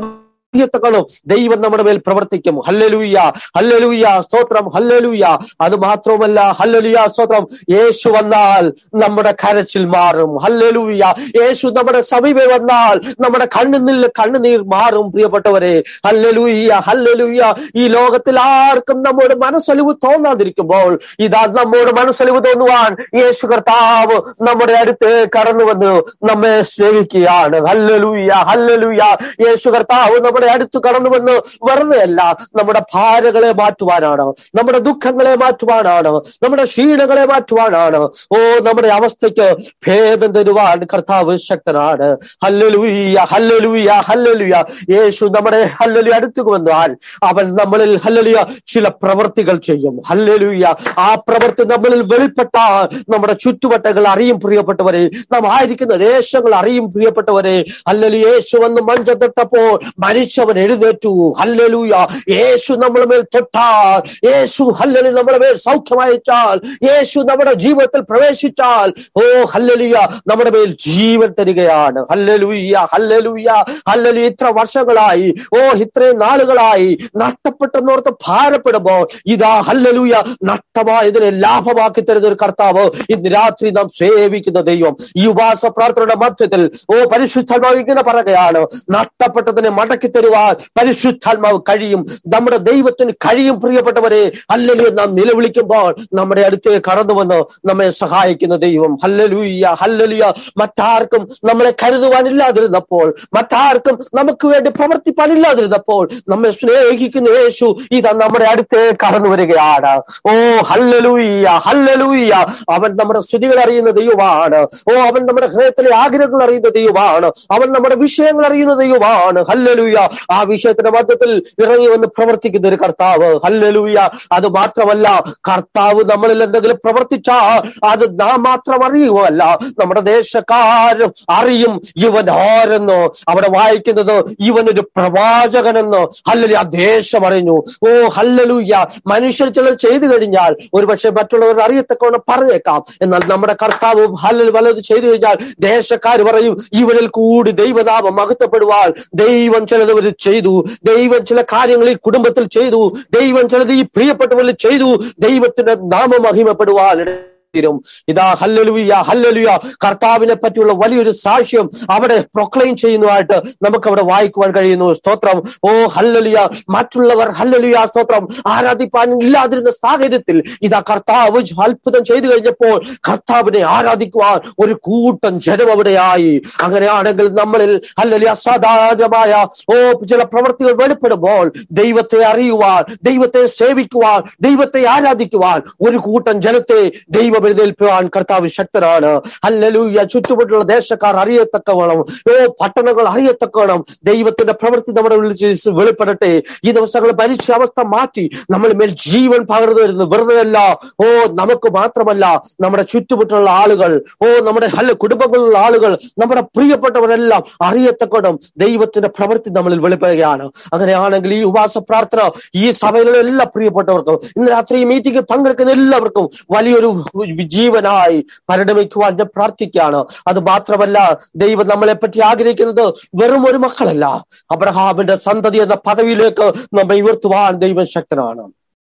അറിയത്തക്കണം ദൈവം നമ്മുടെ മേൽ പ്രവർത്തിക്കും ഹല്ലലൂയ ഹല്ലലൂയ സ്തോത്രം ഹല്ലലൂയ അത് മാത്രമല്ല ഹല്ലലൂയ സ്തോത്രം യേശു വന്നാൽ നമ്മുടെ കരച്ചിൽ മാറും ഹല്ലലൂയ യേശു നമ്മുടെ സമീപം വന്നാൽ നമ്മുടെ കണ്ണുനിൽ കണ്ണുനീർ മാറും പ്രിയപ്പെട്ടവരെ ഹല്ലലൂയ ഹല്ലലൂയ ഈ ലോകത്തിൽ ആർക്കും നമ്മോട് മനസ്സൊലിവ് തോന്നാതിരിക്കുമ്പോൾ ഇതാ നമ്മോട് മനസ്സൊലിവ് തോന്നുവാൻ യേശു കർത്താവ് നമ്മുടെ അടുത്ത് കടന്നു വന്ന് നമ്മെ സ്നേഹിക്കുകയാണ് ഹല്ലലൂയ ഹല്ലലൂയ യേശു കർത്താവ് നമ്മുടെ അടുത്ത് കടന്നു വന്ന് വെറുതെ അല്ല നമ്മുടെ ഭാരകളെ മാറ്റുവാനാണ് നമ്മുടെ ദുഃഖങ്ങളെ മാറ്റുവാനാണ് നമ്മുടെ ക്ഷീണങ്ങളെ മാറ്റുവാനാണ് ഓ നമ്മുടെ അവസ്ഥയ്ക്ക് ഭേദം തരുവാൻ കർത്താവ് ശക്തനാണ് ഹല്ലലൂയ ഹല്ലലൂയ ഹല്ലലൂയ യേശു നമ്മുടെ ഹല്ലലു അടുത്തു വന്നാൽ അവൻ നമ്മളിൽ ഹല്ലലിയ ചില പ്രവർത്തികൾ ചെയ്യും ഹല്ലലൂയ ആ പ്രവൃത്തി നമ്മളിൽ വെളിപ്പെട്ടാൽ നമ്മുടെ ചുറ്റുവട്ടങ്ങൾ അറിയും പ്രിയപ്പെട്ടവരെ നാം ആയിരിക്കുന്ന ദേശങ്ങൾ അറിയും പ്രിയപ്പെട്ടവരെ ഹല്ലലു യേശു വന്ന് മഞ്ചം തൊട്ടപ്പോൾ മരിച്ചവൻ എഴുന്നേറ്റു ഹല്ലലൂയ യേശു നമ്മുടെ മേൽ തൊട്ടാൽ യേശു ഹല്ലലി നമ്മുടെ മേൽ സൗഖ്യമയച്ചാൽ യേശു നമ്മുടെ ജീവിതത്തിൽ പ്രവേശിച്ചാൽ ഓ ഹല്ലലിയ നമ്മുടെ മേൽ ജീവൻ തരികയാണ് ഹല്ലലൂയ ഹല്ലലൂയ ഹല്ലലി ഇത്ര വർഷങ്ങളായി ഓ ഇത്രയും നാളുകളായി നഷ്ടപ്പെട്ടെന്നോർത്ത് ഭാരപ്പെടുമ്പോൾ ഇതാ ഹല്ലലൂയ നഷ്ടമായതിനെ ലാഭമാക്കി തരുന്ന ഒരു കർത്താവ് ഇന്ന് രാത്രി നാം സേവിക്കുന്ന ദൈവം ഈ ഉപവാസ പ്രാർത്ഥനയുടെ മധ്യത്തിൽ ഓ പരിശുദ്ധാത്മാവ് ഇങ്ങനെ പറയുകയാണ് നഷ്ടപ്പെട്ടതിനെ മടക്കി തരുവാൻ പരിശുദ്ധാത്മാവ് കഴിയും നമ്മുടെ ദൈവത്തിന് കഴിയും പ്രിയപ്പെട്ടവരെ അല്ലെങ്കിൽ നാം നിലവിളിക്കുമ്പോൾ നമ്മുടെ അടുത്ത് കടന്നു വന്ന് നമ്മെ സഹായിക്കുന്ന ദൈവം ഹല്ലലൂയ ഹല്ലലുയ മറ്റാർക്കും നമ്മളെ കരുതുവാനില്ലാതിരുന്നപ്പോൾ മറ്റാർക്കും നമുക്ക് വേണ്ടി പ്രവർത്തിപ്പാനില്ലാതിരുന്നപ്പോൾ നമ്മെ സ്നേഹിക്കുന്ന യേശു ഇതാ നമ്മുടെ അടുത്ത് കടന്നു വരികയാണ് ഓ ഹല്ലലൂയ ഹല്ലലൂയ അവൻ നമ്മുടെ സ്തുതികൾ അറിയുന്ന ദൈവമാണ് ഓ അവൻ നമ്മുടെ ഹൃദയത്തിലെ ആഗ്രഹങ്ങൾ അറിയുന്ന ദൈവമാണ് അവൻ നമ്മുടെ വിഷയങ്ങൾ അറിയുന്ന ദൈവമാണ് ഹല്ലലൂയ ആ വിഷയത്തിന്റെ മധ്യത്തിൽ ഇറങ്ങി വന്ന് പ്രവർത്തിക്കുന്ന ഒരു കർത്താവ് ഹല്ലലൂയ അത് മാത്രമല്ല കർത്താവ് നമ്മളിൽ എന്തെങ്കിലും പ്രവർത്തിച്ചാൽ അത് നാം മാത്രം അറിയുകയല്ല നമ്മുടെ ദേശക്കാരും അറിയും ഇവൻ ആരെന്നോ അവിടെ വായിക്കുന്നത് ഇവനൊരു പ്രവാചകനെന്നോ ഹല്ലലി ആ ദേശം അറിഞ്ഞു ഓ ഹല്ലലൂയ മനുഷ്യർ ചിലർ ചെയ്തു കഴിഞ്ഞാൽ ഒരുപക്ഷെ മറ്റുള്ളവർ അറിയത്തക്കവണ്ണം പറഞ്ഞേക്കാം എന്നാൽ നമ്മുടെ കർത്താവ് ഹല്ലൽ വലത് ചെയ്തു കഴിഞ്ഞാൽ ദേശക്കാർ പറയും ഇവരിൽ കൂടി ദൈവനാമം മഹത്വപ്പെടുവാൻ ദൈവം ചിലത് ഇവർ ചെയ്തു ദൈവം ചില കാര്യങ്ങൾ ഈ കുടുംബത്തിൽ ചെയ്തു ദൈവം ചിലത് ഈ പ്രിയപ്പെട്ടവരിൽ ചെയ്തു ദൈവത്തിന്റെ നാമം മഹിമപ്പെടുവാൻ തീരും ഇതാ ഹല്ലലുയ ഹല്ലലുയ കർത്താവിനെ പറ്റിയുള്ള വലിയൊരു സാക്ഷ്യം അവിടെ പ്രൊക്ലെയിം ചെയ്യുന്നതായിട്ട് നമുക്ക് അവിടെ വായിക്കുവാൻ കഴിയുന്നു സ്തോത്രം ഓ ഹല്ലലുയ മറ്റുള്ളവർ ഹല്ലലുയ സ്തോത്രം ആരാധിപ്പാൻ ഇല്ലാതിരുന്ന സാഹചര്യത്തിൽ ഇതാ കർത്താവ് അത്ഭുതം ചെയ്തു കഴിഞ്ഞപ്പോൾ കർത്താവിനെ ആരാധിക്കുവാൻ ഒരു കൂട്ടം ജനം അവിടെയായി അങ്ങനെയാണെങ്കിൽ നമ്മളിൽ ഹല്ലലുയ അസാധാരണമായ ഓ ചില പ്രവൃത്തികൾ വെളിപ്പെടുമ്പോൾ ദൈവത്തെ അറിയുവാൻ ദൈവത്തെ സേവിക്കുവാൻ ദൈവത്തെ ആരാധിക്കുവാൻ ഒരു കൂട്ടം ജനത്തെ ദൈവം എഴുന്നേൽക്കുവാൻ കർത്താവ് ശക്തനാണ് ഹല്ലലൂയ ചുറ്റുമുട്ടുള്ള ദേശക്കാർ അറിയത്തക്കവണ്ണം ഓ പട്ടണങ്ങൾ അറിയത്തക്കവണ്ണം ദൈവത്തിന്റെ പ്രവൃത്തി നമ്മുടെ വിളിച്ച് വെളിപ്പെടട്ടെ ഈ ദിവസങ്ങൾ ഭരിച്ച അവസ്ഥ മാറ്റി നമ്മൾ മേൽ ജീവൻ പകർന്നു വരുന്നു വെറുതെ അല്ല ഓ നമുക്ക് മാത്രമല്ല നമ്മുടെ ചുറ്റുമുട്ടുള്ള ആളുകൾ ഓ നമ്മുടെ ഹല്ല കുടുംബങ്ങളിലുള്ള ആളുകൾ നമ്മുടെ പ്രിയപ്പെട്ടവരെല്ലാം അറിയത്തക്കണം ദൈവത്തിന്റെ പ്രവൃത്തി നമ്മളിൽ വെളിപ്പെടുകയാണ് അങ്ങനെയാണെങ്കിൽ ഈ ഉപവാസ പ്രാർത്ഥന ഈ സഭയിലുള്ള എല്ലാ പ്രിയപ്പെട്ടവർക്കും ഇന്ന് രാത്രി ഈ മീറ്റിംഗിൽ പങ്കെടുക്കുന്ന എല്ലാവർക്കും വലിയൊരു ജീവനായി പരിണമിക്കുവാൻ ഞാൻ പ്രാർത്ഥിക്കുകയാണ് അത് മാത്രമല്ല ദൈവം നമ്മളെ പറ്റി ആഗ്രഹിക്കുന്നത് വെറും ഒരു മക്കളല്ല അബ്രഹാമിന്റെ സന്തതി എന്ന പദവിയിലേക്ക് നമ്മെ ഉയർത്തുവാൻ ദൈവം ശക്തനാണ്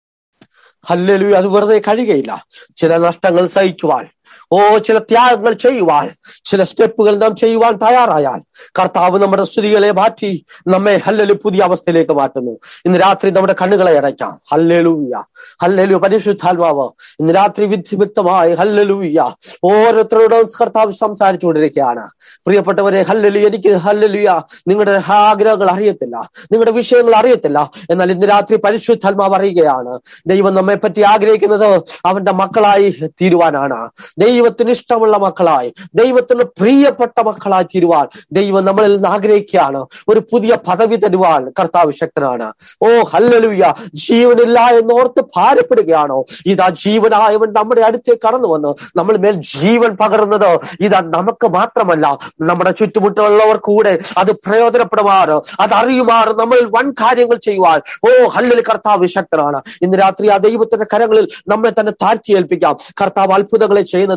ഹല്ലലു അത് വെറുതെ കഴിയുകയില്ല ചില നഷ്ടങ്ങൾ സഹിക്കുവാൻ ഓ ചില ത്യാഗങ്ങൾ ചെയ്യുവാൻ ചില സ്റ്റെപ്പുകൾ നാം ചെയ്യുവാൻ തയ്യാറായാൽ കർത്താവ് നമ്മുടെ സ്തുതികളെ മാറ്റി നമ്മെ ഹല്ലലു പുതിയ അവസ്ഥയിലേക്ക് മാറ്റുന്നു ഇന്ന് രാത്രി നമ്മുടെ കണ്ണുകളെ അടയ്ക്കാം ഹല്ലലൂയ ഹല്ലലു പരിശുദ്ധാത്മാവ് ഇന്ന് രാത്രി വിദ്യുക്തമായി ഹല്ലലൂയ ഓരോരുത്തരോടും കർത്താവ് സംസാരിച്ചുകൊണ്ടിരിക്കുകയാണ് പ്രിയപ്പെട്ടവരെ ഹല്ലലു എനിക്ക് ഹല്ലലുയ നിങ്ങളുടെ ആഗ്രഹങ്ങൾ അറിയത്തില്ല നിങ്ങളുടെ വിഷയങ്ങൾ അറിയത്തില്ല എന്നാൽ ഇന്ന് രാത്രി പരിശുദ്ധാത്മാവ് അറിയുകയാണ് ദൈവം നമ്മെ പറ്റി ആഗ്രഹിക്കുന്നത് അവന്റെ മക്കളായി തീരുവാനാണ് ദൈവത്തിന് ഇഷ്ടമുള്ള മക്കളായി ദൈവത്തിന് പ്രിയപ്പെട്ട മക്കളായി തീരുവാൻ ദൈവം നമ്മളിൽ നിന്ന് ആഗ്രഹിക്കുകയാണ് ഒരു പുതിയ പദവി തരുവാൻ കർത്താവ് ശക്തനാണ് ഓ ഹല്ലലുയ ജീവനില്ല എന്നോർത്ത് ഭാരപ്പെടുകയാണോ ഇതാ ജീവനായവൻ നമ്മുടെ അടുത്തേക്ക് കടന്നു വന്ന് നമ്മൾ മേൽ ജീവൻ പകർന്നത് ഇതാ നമുക്ക് മാത്രമല്ല നമ്മുടെ ചുറ്റുമുട്ടുള്ളവർ കൂടെ അത് പ്രയോജനപ്പെടുമാറ് അത് അറിയുമാറ് നമ്മൾ വൻ കാര്യങ്ങൾ ചെയ്യുവാൻ ഓ ഹല്ലിൽ കർത്താവ് ശക്തനാണ് ഇന്ന് രാത്രി ആ ദൈവത്തിന്റെ കരങ്ങളിൽ നമ്മെ തന്നെ താഴ്ത്തി ഏൽപ്പിക്കാം കർത്താവ് അത്ഭുതങ്ങളെ ചെയ്യുന്ന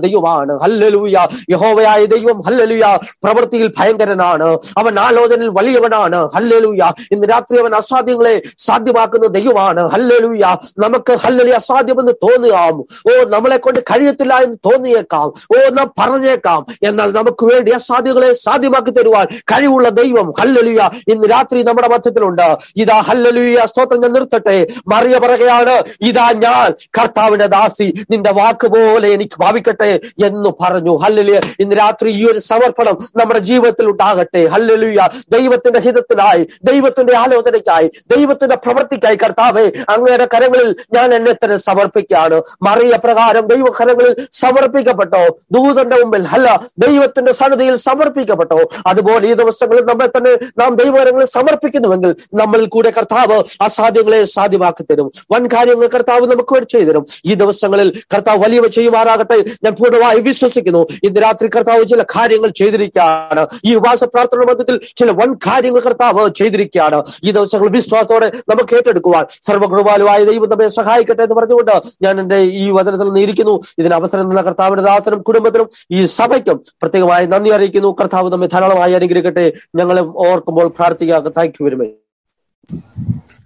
ദൈവമാണ് ഹല്ലലൂയ യഹോവയായ ദൈവം ഹല്ലലൂയ പ്രവൃത്തിയിൽ ഭയങ്കരനാണ് അവൻ ആലോചനയിൽ വലിയവനാണ് ഹല്ലലൂയ ഇന്ന് രാത്രി അവൻ അസാധ്യങ്ങളെ സാധ്യമാക്കുന്ന ദൈവമാണ് ഹല്ലലൂയ നമുക്ക് ഹല്ലലി അസാധ്യമെന്ന് തോന്നുകാം ഓ നമ്മളെ കൊണ്ട് കഴിയത്തില്ല എന്ന് തോന്നിയേക്കാം ഓ നാം പറഞ്ഞേക്കാം എന്നാൽ നമുക്ക് വേണ്ടി അസാധ്യങ്ങളെ സാധ്യമാക്കി തരുവാൻ കഴിവുള്ള ദൈവം ഹല്ലലുയ ഇന്ന് രാത്രി നമ്മുടെ മധ്യത്തിലുണ്ട് ഇതാ ഹല്ലലുയ സ്തോത്രം ഞാൻ നിർത്തട്ടെ മറിയ പറയുകയാണ് ഇതാ ഞാൻ കർത്താവിന്റെ ദാസി നിന്റെ വാക്ക് പോലെ എനിക്ക് ഭാവിക്കട്ടെ എന്ന് പറഞ്ഞു ഹല്ലലുയ ഇന്ന് രാത്രി ഈ ഒരു സമർപ്പണം നമ്മുടെ ജീവിതത്തിൽ ഉണ്ടാകട്ടെ ഹല്ലലുയ ദൈവത്തിന്റെ ഹിതത്തിനായി ദൈവത്തിന്റെ ആലോചനയ്ക്കായി ദൈവത്തിന്റെ പ്രവൃത്തിക്കായി കർത്താവെ അങ്ങയുടെ കരങ്ങളിൽ ഞാൻ എന്നെ തന്നെ സമർപ്പിക്കുകയാണ് മറിയ പ്രകാരം ദൈവകരങ്ങളിൽ സമർപ്പിക്കപ്പെട്ടോ ദൂതന്റെ മുമ്പിൽ അല്ല ദൈവത്തിന്റെ സന്നദ്ധിയിൽ സമർപ്പിക്കപ്പെട്ടോ അതുപോലെ ഈ ദിവസങ്ങളിൽ നമ്മെ തന്നെ നാം ദൈവകരങ്ങളിൽ സമർപ്പിക്കുന്നുവെങ്കിൽ നമ്മളിൽ കൂടെ കർത്താവ് അസാധ്യങ്ങളെ സാധ്യമാക്കി തരും വൻ കാര്യങ്ങൾ കർത്താവ് നമുക്ക് വേണ്ടി ചെയ്തു തരും ഈ ദിവസങ്ങളിൽ കർത്താവ് വലിയവ ചെയ്യുമാറാകട്ടെ ഞാൻ പൂർണ്ണമായി വിശ്വസിക്കുന്നു ഇന്ന് രാത്രി കർത്താവ് ചില കാര്യങ്ങൾ ചെയ്തിരിക്കുകയാണ് ഈ ഉപവാസ പ്രാർത്ഥന മധ്യത്തിൽ ചില വൻ കാര്യങ്ങൾ കർത്താവ് ചെയ്തിരിക്കുകയാണ് ഈ ദിവസങ്ങൾ വിശ്വാസത്തോടെ നമുക്ക് ഏറ്റെടുക്കുവാൻ സർവകൃപാലുവായ ദൈവം നമ്മെ സഹായിക്കട്ടെ എന്ന് പറഞ്ഞുകൊണ്ട് ഞാൻ എന്റെ ഈ വചനത്തിൽ നിന്ന് ഇരിക്കുന്നു ഇതിന് അവസരം തന്ന കർത്താവിന്റെ ദാസനും കുടുംബത്തിനും ഈ സഭയ്ക്കും പ്രത്യേകമായി നന്ദി അറിയിക്കുന്നു കർത്താവ് നമ്മെ ധാരാളമായി അനുഗ്രഹിക്കട്ടെ ഞങ്ങളെ ഓർക്കുമ്പോൾ പ്രാർത്ഥിക്കുക താങ്ക് യു വെരി മച്ച്